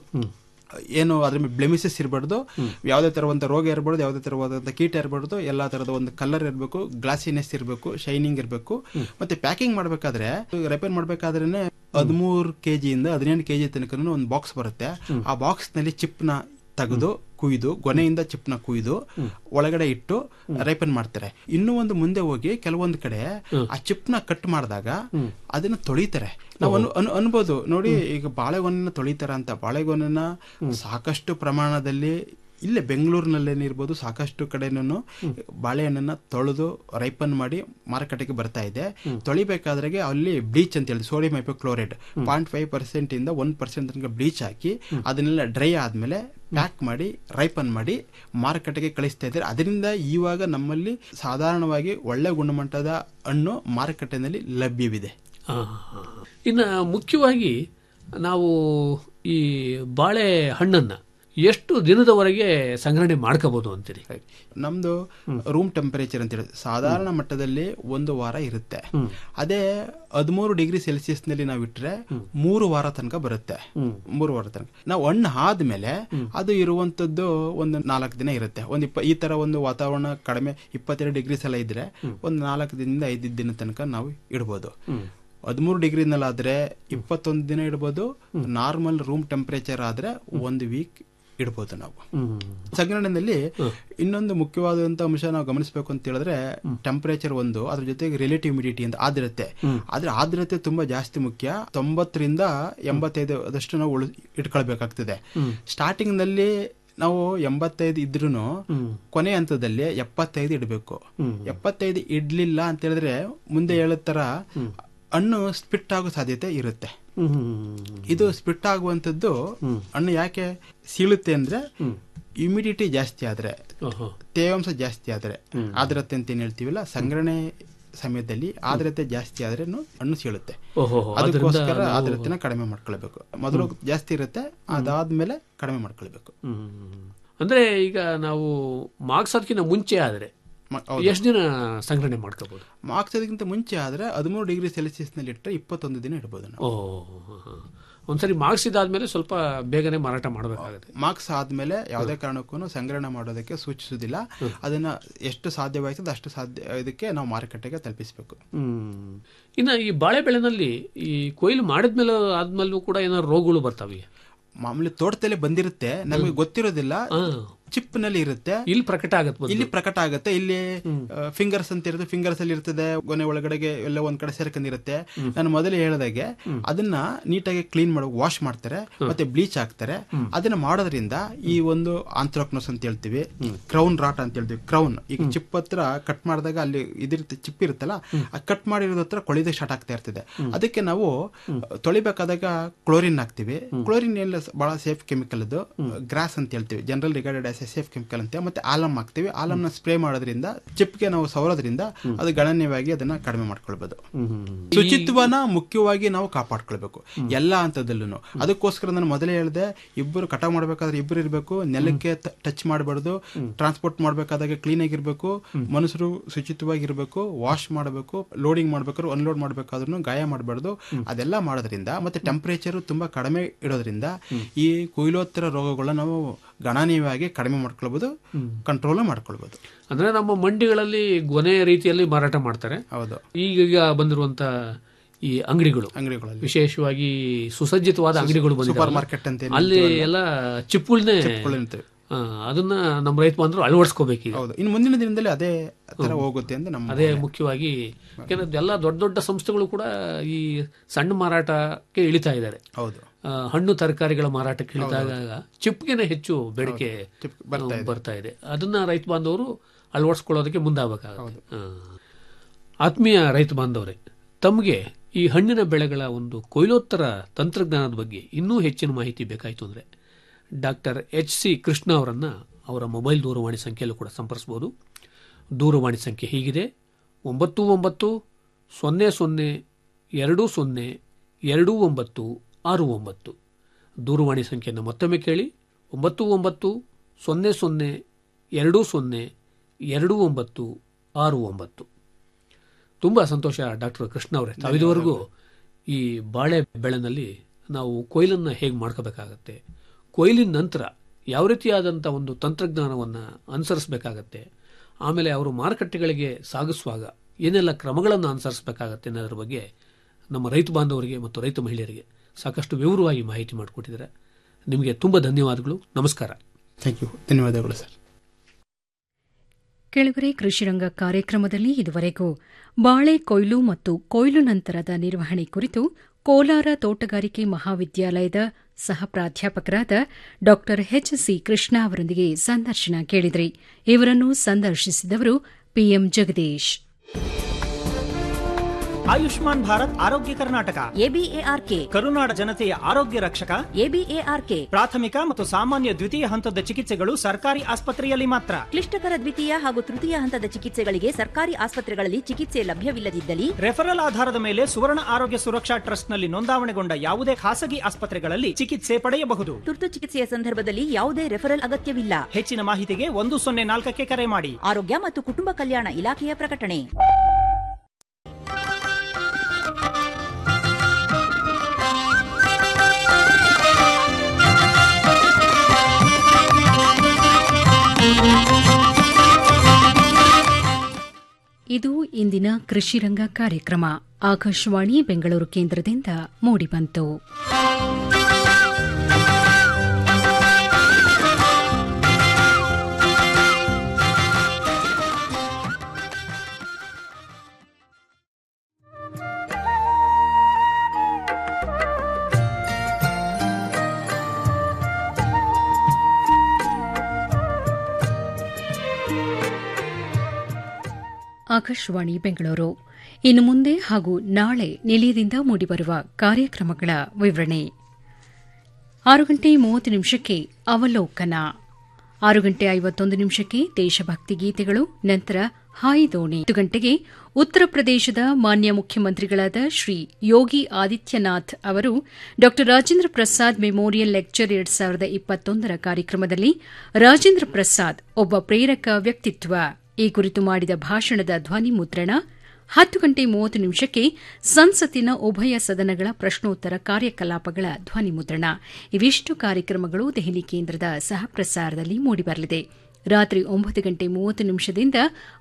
ಏನು ಅದ್ರ ಮೇಲೆ ಬ್ಲೆಮಿಸಸ್ ಇರಬಾರ್ದು ಯಾವುದೇ ತರ ಒಂದು ರೋಗ ಇರಬಾರ್ದು ಯಾವುದೇ ತರವಾದಂಥ ಕೀಟ ಇರಬಾರ್ದು ಎಲ್ಲಾ ತರದ ಒಂದು ಕಲರ್ ಇರಬೇಕು ಗ್ಲಾಸಿನೆಸ್ ಇರಬೇಕು ಶೈನಿಂಗ್ ಇರಬೇಕು ಮತ್ತೆ ಪ್ಯಾಕಿಂಗ್ ಮಾಡಬೇಕಾದ್ರೆ ರಿಪೇರ್ ಮಾಡಬೇಕಾದ್ರೆ ಹದಿಮೂರು ಕೆ ಜಿಯಿಂದ ಹದಿನೆಂಟು ಕೆ ಜಿ ತನಕ ಒಂದು ಬಾಕ್ಸ್ ಬರುತ್ತೆ ಆ ಬಾಕ್ಸ್ ನಲ್ಲಿ ಚಿಪ್ನ ತೆಗೆದು ಕುಯ್ದು ಗೊನೆಯಿಂದ ಚಿಪ್ನ ಕುಯ್ದು ಒಳಗಡೆ ಇಟ್ಟು ರೈಪನ್ ಮಾಡ್ತಾರೆ ಇನ್ನೂ ಒಂದು ಮುಂದೆ ಹೋಗಿ ಕೆಲವೊಂದು ಕಡೆ ಆ ಚಿಪ್ನ ಕಟ್ ಮಾಡಿದಾಗ ಅದನ್ನ ತೊಳಿತಾರೆ ನಾವು ಅನು ಅನು ಅನ್ಬೋದು ನೋಡಿ ಈಗ ಬಾಳೆಗೊನೆನ ತೊಳಿತಾರ ಅಂತ ಬಾಳೆಗೊನೆನ ಸಾಕಷ್ಟು ಪ್ರಮಾಣದಲ್ಲಿ ಇಲ್ಲೇ ಬೆಂಗಳೂರಿನಲ್ಲೇನಿರ್ಬೋದು ಸಾಕಷ್ಟು ಕಡೆನೂ ಬಾಳೆಹಣ್ಣನ್ನ ತೊಳೆದು ರೈಪನ್ ಮಾಡಿ ಮಾರುಕಟ್ಟೆಗೆ ಬರ್ತಾ ಇದೆ ತೊಳಿಬೇಕಾದ್ರೆ ಅಲ್ಲಿ ಬ್ಲೀಚ್ ಅಂತ ಹೇಳಿ sodium hypochloride point five percent ಇಂದ ಒನ್ ಪರ್ಸೆಂಟ್ ತನಕ ಬ್ಲೀಚ್ ಹಾಕಿ ಅದನ್ನೆಲ್ಲ ಡ್ರೈ ಆದ್ಮೇಲೆ ಪ್ಯಾಕ್ ಮಾಡಿ ರೈಪನ್ ಮಾಡಿ ಮಾರುಕಟ್ಟೆಗೆ ಕಳಿಸ್ತಾ ಇದ್ದಾರೆ ಅದರಿಂದ ಇವಾಗ ನಮ್ಮಲ್ಲಿ ಸಾಧಾರಣವಾಗಿ ಒಳ್ಳೆ ಗುಣಮಟ್ಟದ ಹಣ್ಣು ಮಾರುಕಟ್ಟೆನಲ್ಲಿ ಲಭ್ಯವಿದೆ ಆ, ಇನ್ನು ಮುಖ್ಯವಾಗಿ ನಾವು ಈ ಬಾಳೆ ಹಣ್ಣನ್ನ ಎಷ್ಟು ದಿನದವರೆಗೆ ಸಂಗ್ರಹಣೆ ಮಾಡ್ಕೋಬಹುದು ಅಂತೀರಿ ನಮ್ದು ರೂಮ್ ಟೆಂಪರೇಚರ್ ಅಂತ ಹೇಳಿ ಸಾಧಾರಣ ಮಟ್ಟದಲ್ಲಿ ಒಂದು ವಾರ ಇರುತ್ತೆ ಅದೇ ಹದಿಮೂರು ಡಿಗ್ರಿ ಸೆಲ್ಸಿಯಸ್ ನಲ್ಲಿ ನಾವು ಇಟ್ರೆ ಮೂರು ವಾರ ತನಕ ಬರುತ್ತೆ ಮೂರು ವಾರ ತನಕ ನಾವು ಹಣ್ಣು ಆದ್ಮೇಲೆ ಅದು ಇರುವಂತದ್ದು ಒಂದು ನಾಲ್ಕು ದಿನ ಇರುತ್ತೆ ಒಂದು ಇಪ್ಪ ಈ ತರ ಒಂದು ವಾತಾವರಣ ಕಡಿಮೆ ಇಪ್ಪತ್ತೆರಡು ಡಿಗ್ರೀಸ್ ಎಲ್ಲ ಇದ್ರೆ ಒಂದು ನಾಲ್ಕು ದಿನದಿಂದ ಐದು ದಿನ ತನಕ ನಾವು ಇಡ್ಬೋದು ಹದಿಮೂರು ಡಿಗ್ರಿನಲ್ಲಾದ್ರೆ ಇಪ್ಪತ್ತೊಂದು ದಿನ ಇಡ್ಬೋದು ನಾರ್ಮಲ್ ರೂಮ್ ಟೆಂಪರೇಚರ್ ಆದ್ರೆ ಒಂದು ವೀಕ್ ಇಡ್ಬೋದು ನಾವು ಸಂಗ್ರಹಣೆಯಲ್ಲಿ ಇನ್ನೊಂದು ಮುಖ್ಯವಾದಂತ ಅಂಶ ನಾವು ಗಮನಿಸಬೇಕು ಅಂತ ಹೇಳಿದ್ರೆ ಟೆಂಪರೇಚರ್ ಒಂದು ಅದ್ರ ಜೊತೆಗೆ ರಿಲೇಟಿವ್ ಹ್ಯುಮಿಡಿಟಿ ಅಂತ ಆರ್ದ್ರತೆ ಆದ್ರೆ ಆರ್ದ್ರತೆ ತುಂಬಾ ಜಾಸ್ತಿ ಮುಖ್ಯ ತೊಂಬತ್ತರಿಂದ ಎಂಬತ್ತೈದು ಅದಷ್ಟು ನಾವು ಉಳಿ ಇಟ್ಕೊಳ್ಬೇಕಾಗ್ತದೆ ಸ್ಟಾರ್ಟಿಂಗ್ ನಲ್ಲಿ ನಾವು ಎಂಬತ್ತೈದು ಇದ್ರೂ ಕೊನೆ ಹಂತದಲ್ಲಿ ಎಪ್ಪತ್ತೈದು ಇಡಬೇಕು ಎಪ್ಪತ್ತೈದು ಇಡ್ಲಿಲ್ಲ ಅಂತ ಹೇಳಿದ್ರೆ ಮುಂದೆ ಹೇಳೋ ತರ ಹಣ್ಣು ಸ್ಪಿಟ್ ಆಗೋ ಸಾಧ್ಯತೆ ಇರುತ್ತೆ ಇದು ಸ್ಪಿಟ್ ಆಗುವಂತದ್ದು ಹಣ್ಣು ಯಾಕೆ ಸೀಳುತ್ತೆ ಅಂದ್ರೆ ಇಮಿಡಿಟಿ ಜಾಸ್ತಿ ಆದ್ರೆ ತೇವಾಂಶ ಜಾಸ್ತಿ ಆದ್ರೆ ಆದ್ರತೆ ಅಂತ ಏನ್ ಹೇಳ್ತೀವಲ್ಲ ಸಂಗ್ರಹಣೆ ಸಮಯದಲ್ಲಿ ಆದ್ರತೆ ಜಾಸ್ತಿ ಆದ್ರೆ ಹಣ್ಣು ಸೀಳುತ್ತೆ ಓಹೋ, ಅದಕ್ಕೋಸ್ಕರ ಅದರಿಂದ ನಾವು- ಆದ್ರತೆನ ಕಡಿಮೆ ಮಾಡ್ಕೊಳ್ಬೇಕು ಮೊದಲು ಜಾಸ್ತಿ ಇರುತ್ತೆ ಅದಾದ್ಮೇಲೆ ಕಡಿಮೆ ಮಾಡ್ಕೊಳ್ಬೇಕು ಅಂದ್ರೆ ಈಗ ನಾವು ಮಾರ್ಕ್ಸೋದಕ್ಕಿಂತ ಮುಂಚೆ ಆದ್ರೆ ಎಷ್ಟು ದಿನ ಸಂಗ್ರಹಣೆ ಮಾಡ್ಕೋಬಹುದು ಮಾರ್ಕ್ಸೋದಕ್ಕಿಂತ ಮುಂಚೆ ಆದ್ರೆ ಹದಿಮೂರು ಡಿಗ್ರಿ ಸೆಲ್ಸಿಯಸ್ ನಲ್ಲಿ ಇಟ್ಟರೆ ಇಪ್ಪತ್ತೊಂದು ದಿನ ಇಡಬಹುದು ನಾವು ಓ ಒಂದ್ಸರಿ ಮಾರ್ಕ್ಸ್ ಇದಾದ್ಮೇಲೆ ಸ್ವಲ್ಪ ಬೇಗನೆ ಮಾರಾಟ ಮಾಡಬೇಕಾಗುತ್ತೆ ಮಾರ್ಕ್ಸ್ ಆದ್ಮೇಲೆ ಯಾವುದೇ ಕಾರಣಕ್ಕೂ ಸಂಗ್ರಹಣೆ ಮಾಡೋದಕ್ಕೆ ಸೂಚಿಸುವುದಿಲ್ಲ ಅದನ್ನ ಎಷ್ಟು ಸಾಧ್ಯವಾಯ್ತದೆ ಅಷ್ಟು ಸಾಧ್ಯ ಇದಕ್ಕೆ ನಾವು ಮಾರುಕಟ್ಟೆಗೆ ತಲುಪಿಸಬೇಕು ಹ್ಮ್ ಇನ್ನು ಈ ಬಾಳೆ ಬೆಳೆನಲ್ಲಿ ಈ ಕೊಯ್ಲು ಮಾಡಿದ್ಮೇಲೆ ಆದ್ಮೇಲೂ ಕೂಡ ಏನಾದ್ರು ರೋಗಗಳು ಬರ್ತವೆ ಮಾಮೂಲಿ ತೋಟದಲ್ಲಿ ಬಂದಿರುತ್ತೆ ನಮಗೆ ಗೊತ್ತಿರೋದಿಲ್ಲ ಚಿಪ್ ನಲ್ಲಿ ಇರುತ್ತೆ ಇಲ್ಲಿ ಪ್ರಕಟ ಆಗತ್ತೆ ಇಲ್ಲಿ ಪ್ರಕಟ ಆಗುತ್ತೆ ಇಲ್ಲಿ ಫಿಂಗರ್ಸ್ ಅಂತ ಇರುತ್ತೆ ಫಿಂಗರ್ಸ್ ಅಲ್ಲಿ ಇರ್ತದೆ ಗೊನೆ ಒಳಗಡೆಗೆ ಎಲ್ಲ ಒಂದ್ ಕಡೆ ಸೇರ್ಕೊಂಡಿರುತ್ತೆ ನಾನು ಮೊದಲೇ ಹೇಳಿದಾಗೆ ಅದನ್ನ ನೀಟಾಗಿ ಕ್ಲೀನ್ ಮಾಡಿ ವಾಶ್ ಮಾಡ್ತಾರೆ ಮತ್ತೆ ಬ್ಲೀಚ್ ಹಾಕ್ತಾರೆ ಅದನ್ನ ಮಾಡೋದ್ರಿಂದ ಈ ಒಂದು ಆಂಥ್ರಾಕ್ನೋಸ್ ಅಂತ ಹೇಳ್ತೀವಿ ಕ್ರೌನ್ ರಾಟ್ ಅಂತ ಹೇಳ್ತೀವಿ ಕ್ರೌನ್ ಈಗ ಚಿಪ್ ಹತ್ರ ಕಟ್ ಮಾಡಿದಾಗ ಅಲ್ಲಿ ಇದಿರುತ್ತೆ ಚಿಪ್ ಇರುತ್ತಲ್ಲ ಆ ಕಟ್ ಮಾಡಿರೋದ್ ಹತ್ರ ಕೊಳಿದ ಸ್ಟಾರ್ಟ್ ಆಗ್ತಾ ಇರ್ತದೆ ಅದಕ್ಕೆ ನಾವು ತೊಳಿಬೇಕಾದಾಗ ಕ್ಲೋರಿನ್ ಹಾಕ್ತಿವಿ ಕ್ಲೋರಿನ್ ಎಲ್ಲ ಬಹಳ ಸೇಫ್ ಕೆಮಿಕಲ್ ಅದು ಗ್ರಾಸ್ ಅಂತ ಹೇಳ್ತೀವಿ general regarded as a safe chemical ಅಂತ ಮತ್ತೆ ಆಲಮ್ ಹಾಕ್ತಿವಿ ಆಲಮ್ನ ಸ್ಪ್ರೇ ಮಾಡೋದ್ರಿಂದ ಚಿಪ್ಗೆ ನಾವು ಸವರೋದ್ರಿಂದ ಅದು ಗಣನೀಯವಾಗಿ ಅದನ್ನ ಕಡಿಮೆ ಮಾಡ್ಕೊಳ್ಬಹುದು ಶುಚಿತ್ವನ ಮುಖ್ಯವಾಗಿ ನಾವು ಕಾಪಾಡ್ಕೊಳ್ಬೇಕು ಎಲ್ಲಾ ಹಂತದಲ್ಲೂ ಅದಕ್ಕೋಸ್ಕರ ನಾನು ಮೊದಲೇ ಹೇಳಿದೆ ಇಬ್ಬರು ಕಟಾವ್ ಮಾಡ್ಬೇಕಾದ್ರೆ ಇಬ್ಬರು ಇರಬೇಕು ನೆಲಕ್ಕೆ ಟಚ್ ಮಾಡಬಾರ್ದು ಟ್ರಾನ್ಸ್ಪೋರ್ಟ್ ಮಾಡ್ಬೇಕಾದಾಗ ಕ್ಲೀನ್ ಆಗಿರ್ಬೇಕು ಮನುಷ್ಯರು ಶುಚಿತ್ವವಾಗಿರ್ಬೇಕು ವಾಶ್ ಮಾಡಬೇಕು ಲೋಡಿಂಗ್ ಮಾಡ್ಬೇಕಾದ್ರು ಅನ್ಲೋಡ್ ಮಾಡ್ಬೇಕಾದ್ರೂ ಗಾಯ ಮಾಡಬಾರ್ದು ಅದೆಲ್ಲ ಮಾಡೋದ್ರಿಂದ ಮತ್ತೆ ಟೆಂಪರೇಚರ್ ತುಂಬಾ ಕಡಿಮೆ ಇಡೋದ್ರಿಂದ ಈ ಕೊಯ್ಲೋತ್ತರ ರೋಗಗಳನ್ನ ನಾವು ಗಣನೀಯವಾಗಿ ಕಡಿಮೆ ಮಾಡ್ಕೊಳ್ಬಹುದು ಕಂಟ್ರೋಲ್ ಮಾಡ್ಕೊಳ್ಬಹುದು ಅಂದ್ರೆ ನಮ್ಮ ಮಂಡಿಗಳಲ್ಲಿ ಗೊನೆ ರೀತಿಯಲ್ಲಿ ಮಾರಾಟ ಮಾಡ್ತಾರೆ ಹೌದು ಈಗೀಗ ಬಂದಿರುವಂತ ಈ ಅಂಗಡಿಗಳು ಅಂಗಡಿಗಳಲ್ಲಿ ವಿಶೇಷವಾಗಿ ಸುಸಜ್ಜಿತವಾದ ಅಂಗಡಿಗಳು ಬಂದಿದ್ದಾವಲ್ಲ, ಸೂಪರ್ ಮಾರ್ಕೆಟ್ ಅಂತ ಏನ್ ಅಲ್ಲಿ ಹೇಳ್ತೀವಲ್ಲ. ಎಲ್ಲ ಚಿಪ್ಪುಳ್ನೆ ಚಿಪ್ಪುಗಳ್ ಇರ್ತವೆ. ಆ, ಅದನ್ನ ನಮ್ಮ ರೈತ ಬಂದ್ರು ಅಳವಡಿಸ್ಕೋಬೇಕು ಈಗ ಹೌದು ಇನ್ನು ಮುಂದಿನ ದಿನದಲ್ಲಿ ಅದೇ ತರ ಹೋಗುತ್ತೆ ಅಂತ ನಮ್ಮ ಅದೇ ಮುಖ್ಯವಾಗಿ ಯಾಕಂದ್ರೆ ಎಲ್ಲ ದೊಡ್ಡ ದೊಡ್ಡ ಸಂಸ್ಥೆಗಳು ಕೂಡ ಈ ಸಣ್ಣ ಮಾರಾಟಕ್ಕೆ ಇಳಿತಾ ಇದ್ದಾರೆ ಹೌದು ಆ, ಹಣ್ಣು ತರಕಾರಿಗಳ ಮಾರಾಟಕ್ಕೆ ಇಳಿದಾಗ ಚಿಪ್ಗೆನೆ ಹೆಚ್ಚು ಬೇಡಿಕೆ ಚಿಪ್ ಬರ್ತಾ ಆ, ಬರ್ತಾ ಇದೆ ಅದನ್ನ ರೈತ ಬಾಂಧವರು ಅಳವಡಿಸ್ಕೊಳ್ಳೋದಕ್ಕೆ ಮುಂದಾಗಬೇಕಾಗುತ್ತೆ ಆ. ಆತ್ಮೀಯ ರೈತ ಬಾಂಧವರೇ ತಮಗೆ ಈ ಹಣ್ಣಿನ ಬೆಳೆಗಳ ಒಂದು ಕೊಯ್ಲೋತ್ತರ ತಂತ್ರಜ್ಞಾನದ ಬಗ್ಗೆ ಇನ್ನೂ ಹೆಚ್ಚಿನ ಮಾಹಿತಿ ಬೇಕಾಯಿತು ಅಂದರೆ ಡಾಕ್ಟರ್ ಎಚ್ ಸಿ ಕೃಷ್ಣ ಅವರನ್ನು ಅವರ ಮೊಬೈಲ್ ದೂರವಾಣಿ ಸಂಖ್ಯೆಯಲ್ಲೂ ಕೂಡ ಸಂಪರ್ಸ್ಬೋದು ದೂರವಾಣಿ ಸಂಖ್ಯೆ ಹೀಗಿದೆ ಒಂಬತ್ತು ಒಂಬತ್ತು ಸೊನ್ನೆ ಸೊನ್ನೆ ಎರಡು ಸೊನ್ನೆ ಎರಡು ಒಂಬತ್ತು ಆರು ಒಂಬತ್ತು ದೂರವಾಣಿ ಸಂಖ್ಯೆಯನ್ನು ಮತ್ತೊಮ್ಮೆ ಕೇಳಿ ಒಂಬತ್ತು ಒಂಬತ್ತು ಸೊನ್ನೆ ಸೊನ್ನೆ ಎರಡು ಸೊನ್ನೆ ಎರಡು ಒಂಬತ್ತು ಆರು ಒಂಬತ್ತು ತುಂಬ ಸಂತೋಷ ಡಾಕ್ಟರ್ ಕೃಷ್ಣ ಅವರೇ ತಾವಿದುವರೆಗೂ ಈ ಬಾಳೆ ಬೆಳೆನಲ್ಲಿ ನಾವು ಕೊಯ್ಲನ್ನು ಹೇಗೆ ಮಾಡ್ಕೋಬೇಕಾಗತ್ತೆ ಕೊಯ್ಲಿನ ನಂತರ ಯಾವ ರೀತಿಯಾದಂಥ ಒಂದು ತಂತ್ರಜ್ಞಾನವನ್ನು ಅನುಸರಿಸಬೇಕಾಗತ್ತೆ ಆಮೇಲೆ ಅವರು ಮಾರುಕಟ್ಟೆಗಳಿಗೆ ಸಾಗಿಸುವಾಗ ಏನೆಲ್ಲ ಕ್ರಮಗಳನ್ನು ಅನುಸರಿಸಬೇಕಾಗತ್ತೆ ಅನ್ನೋದ್ರ ಬಗ್ಗೆ ನಮ್ಮ ರೈತ ಬಾಂಧವರಿಗೆ ಮತ್ತು ರೈತ ಮಹಿಳೆಯರಿಗೆ ಸಾಕಷ್ಟು ವಿವರವಾಗಿ ಮಾಹಿತಿ ಮಾಡಿಕೊಟ್ಟಿದ್ದಾರೆ ನಿಮಗೆ ತುಂಬ ಧನ್ಯವಾದಗಳು ನಮಸ್ಕಾರ ಥ್ಯಾಂಕ್ ಯು ಧನ್ಯವಾದಗಳು ಸರ್ ಕೆಳಗರೆ ಕೃಷಿರಂಗ ಕಾರ್ಯಕ್ರಮದಲ್ಲಿ ಇದುವರೆಗೂ ಬಾಳೆ ಕೊಯ್ಲು ಮತ್ತು ಕೊಯ್ಲು ನಂತರದ ನಿರ್ವಹಣೆ ಕುರಿತು ಕೋಲಾರ ತೋಟಗಾರಿಕೆ ಮಹಾವಿದ್ಯಾಲಯದ ಸಹ ಪ್ರಾಧ್ಯಾಪಕರಾದ ಡಾ ಎಚ್ ಸಿ ಕೃಷ್ಣ ಅವರೊಂದಿಗೆ ಸಂದರ್ಶನ ಕೇಳಿದ್ರಿ ಇವರನ್ನು ಸಂದರ್ಶಿಸಿದವರು ಪಿಎಂ ಜಗದೀಶ್ ಆಯುಷ್ಮಾನ್ ಭಾರತ್ ಆರೋಗ್ಯ ಕರ್ನಾಟಕ ಎಬಿಎಆರ್ಕೆ ಕರುನಾಡ ಜನತೆಯ ಆರೋಗ್ಯ ರಕ್ಷಕ ಎಬಿಎಆರ್ಕೆ ಪ್ರಾಥಮಿಕ ಮತ್ತು ಸಾಮಾನ್ಯ ದ್ವಿತೀಯ ಹಂತದ ಚಿಕಿತ್ಸೆಗಳು ಸರ್ಕಾರಿ ಆಸ್ಪತ್ರೆಯಲ್ಲಿ ಮಾತ್ರ ಕ್ಲಿಷ್ಟಕರ ದ್ವಿತೀಯ ಹಾಗೂ ತೃತೀಯ ಹಂತದ ಚಿಕಿತ್ಸೆಗಳಿಗೆ ಸರ್ಕಾರಿ ಆಸ್ಪತ್ರೆಗಳಲ್ಲಿ ಚಿಕಿತ್ಸೆ ಲಭ್ಯವಿಲ್ಲದಿದ್ದಲ್ಲಿ ರೆಫರಲ್ ಆಧಾರದ ಮೇಲೆ ಸುವರ್ಣ ಆರೋಗ್ಯ ಸುರಕ್ಷಾ ಟ್ರಸ್ಟ್ನಲ್ಲಿ ನೋಂದಾವಣೆಗೊಂಡ ಯಾವುದೇ ಖಾಸಗಿ ಆಸ್ಪತ್ರೆಗಳಲ್ಲಿ ಚಿಕಿತ್ಸೆ ಪಡೆಯಬಹುದು ತುರ್ತು ಚಿಕಿತ್ಸೆಯ ಸಂದರ್ಭದಲ್ಲಿ ಯಾವುದೇ ರೆಫರಲ್ ಅಗತ್ಯವಿಲ್ಲ ಹೆಚ್ಚಿನ ಮಾಹಿತಿಗೆ ಒಂದು ಸೊನ್ನೆ ನಾಲ್ಕಕ್ಕೆ ಕರೆ ಮಾಡಿ ಆರೋಗ್ಯ ಮತ್ತು ಕುಟುಂಬ ಕಲ್ಯಾಣ ಇಲಾಖೆಯ ಪ್ರಕಟಣೆ ಇದು ಇಂದಿನ ಕೃಷಿರಂಗ ಕಾರ್ಯಕ್ರಮ ಆಕಾಶವಾಣಿ ಬೆಂಗಳೂರು ಕೇಂದ್ರದಿಂದ ಮೂಡಿಬಂತು ಆಕಾಶವಾಣಿ ಬೆಂಗಳೂರು ಇನ್ನು ಮುಂದೆ ಹಾಗೂ ನಾಳೆ ನಿಲಯದಿಂದ ಮೂಡಿಬರುವ ಕಾರ್ಯಕ್ರಮಗಳ ವಿವರಣೆ ಆರು ಗಂಟೆ ಮೂವತ್ತು ನಿಮಿಷಕ್ಕೆ ಅವಲೋಕನ ಆರು ಗಂಟೆ ಐವತ್ತೊಂದು ನಿಮಿಷಕ್ಕೆ ದೇಶಭಕ್ತಿ ಗೀತೆಗಳು ನಂತರ ಹಾಯಿ ದೋಣಿ ಐದು ಗಂಟೆಗೆ ಉತ್ತರ ಪ್ರದೇಶದ ಮಾನ್ಯ ಮುಖ್ಯಮಂತ್ರಿಗಳಾದ ಶ್ರೀ ಯೋಗಿ ಆದಿತ್ಯನಾಥ್ ಅವರು ಡಾ ರಾಜೇಂದ್ರ ಪ್ರಸಾದ್ ಮೆಮೋರಿಯಲ್ ಲೆಕ್ಚರ್ ಎರಡ್ ಸಾವಿರದ ಇಪ್ಪತ್ತೊಂದರ ಕಾರ್ಯಕ್ರಮದಲ್ಲಿ ರಾಜೇಂದ್ರ ಪ್ರಸಾದ್ ಒಬ್ಬ ಪ್ರೇರಕ ವ್ಯಕ್ತಿತ್ವ ಈ ಕುರಿತು ಮಾಡಿದ ಭಾಷಣದ ಧ್ವನಿ ಮುದ್ರಣ ಹತ್ತು ಗಂಟೆ ಮೂವತ್ತು ನಿಮಿಷಕ್ಕೆ ಸಂಸತ್ತಿನ ಉಭಯ ಸದನಗಳ ಪ್ರಶ್ನೋತ್ತರ ಕಾರ್ಯಕಲಾಪಗಳ ಧ್ವನಿ ಮುದ್ರಣ ಇವಿಷ್ಟು ಕಾರ್ಯಕ್ರಮಗಳು ದೆಹಲಿ ಕೇಂದ್ರದ ಸಹ ಪ್ರಸಾರದಲ್ಲಿ ಮೂಡಿಬರಲಿದೆ ರಾತ್ರಿ ಒಂಬತ್ತು ಗಂಟೆ ಮೂವತ್ತು ನಿಮಿಷದಿಂದ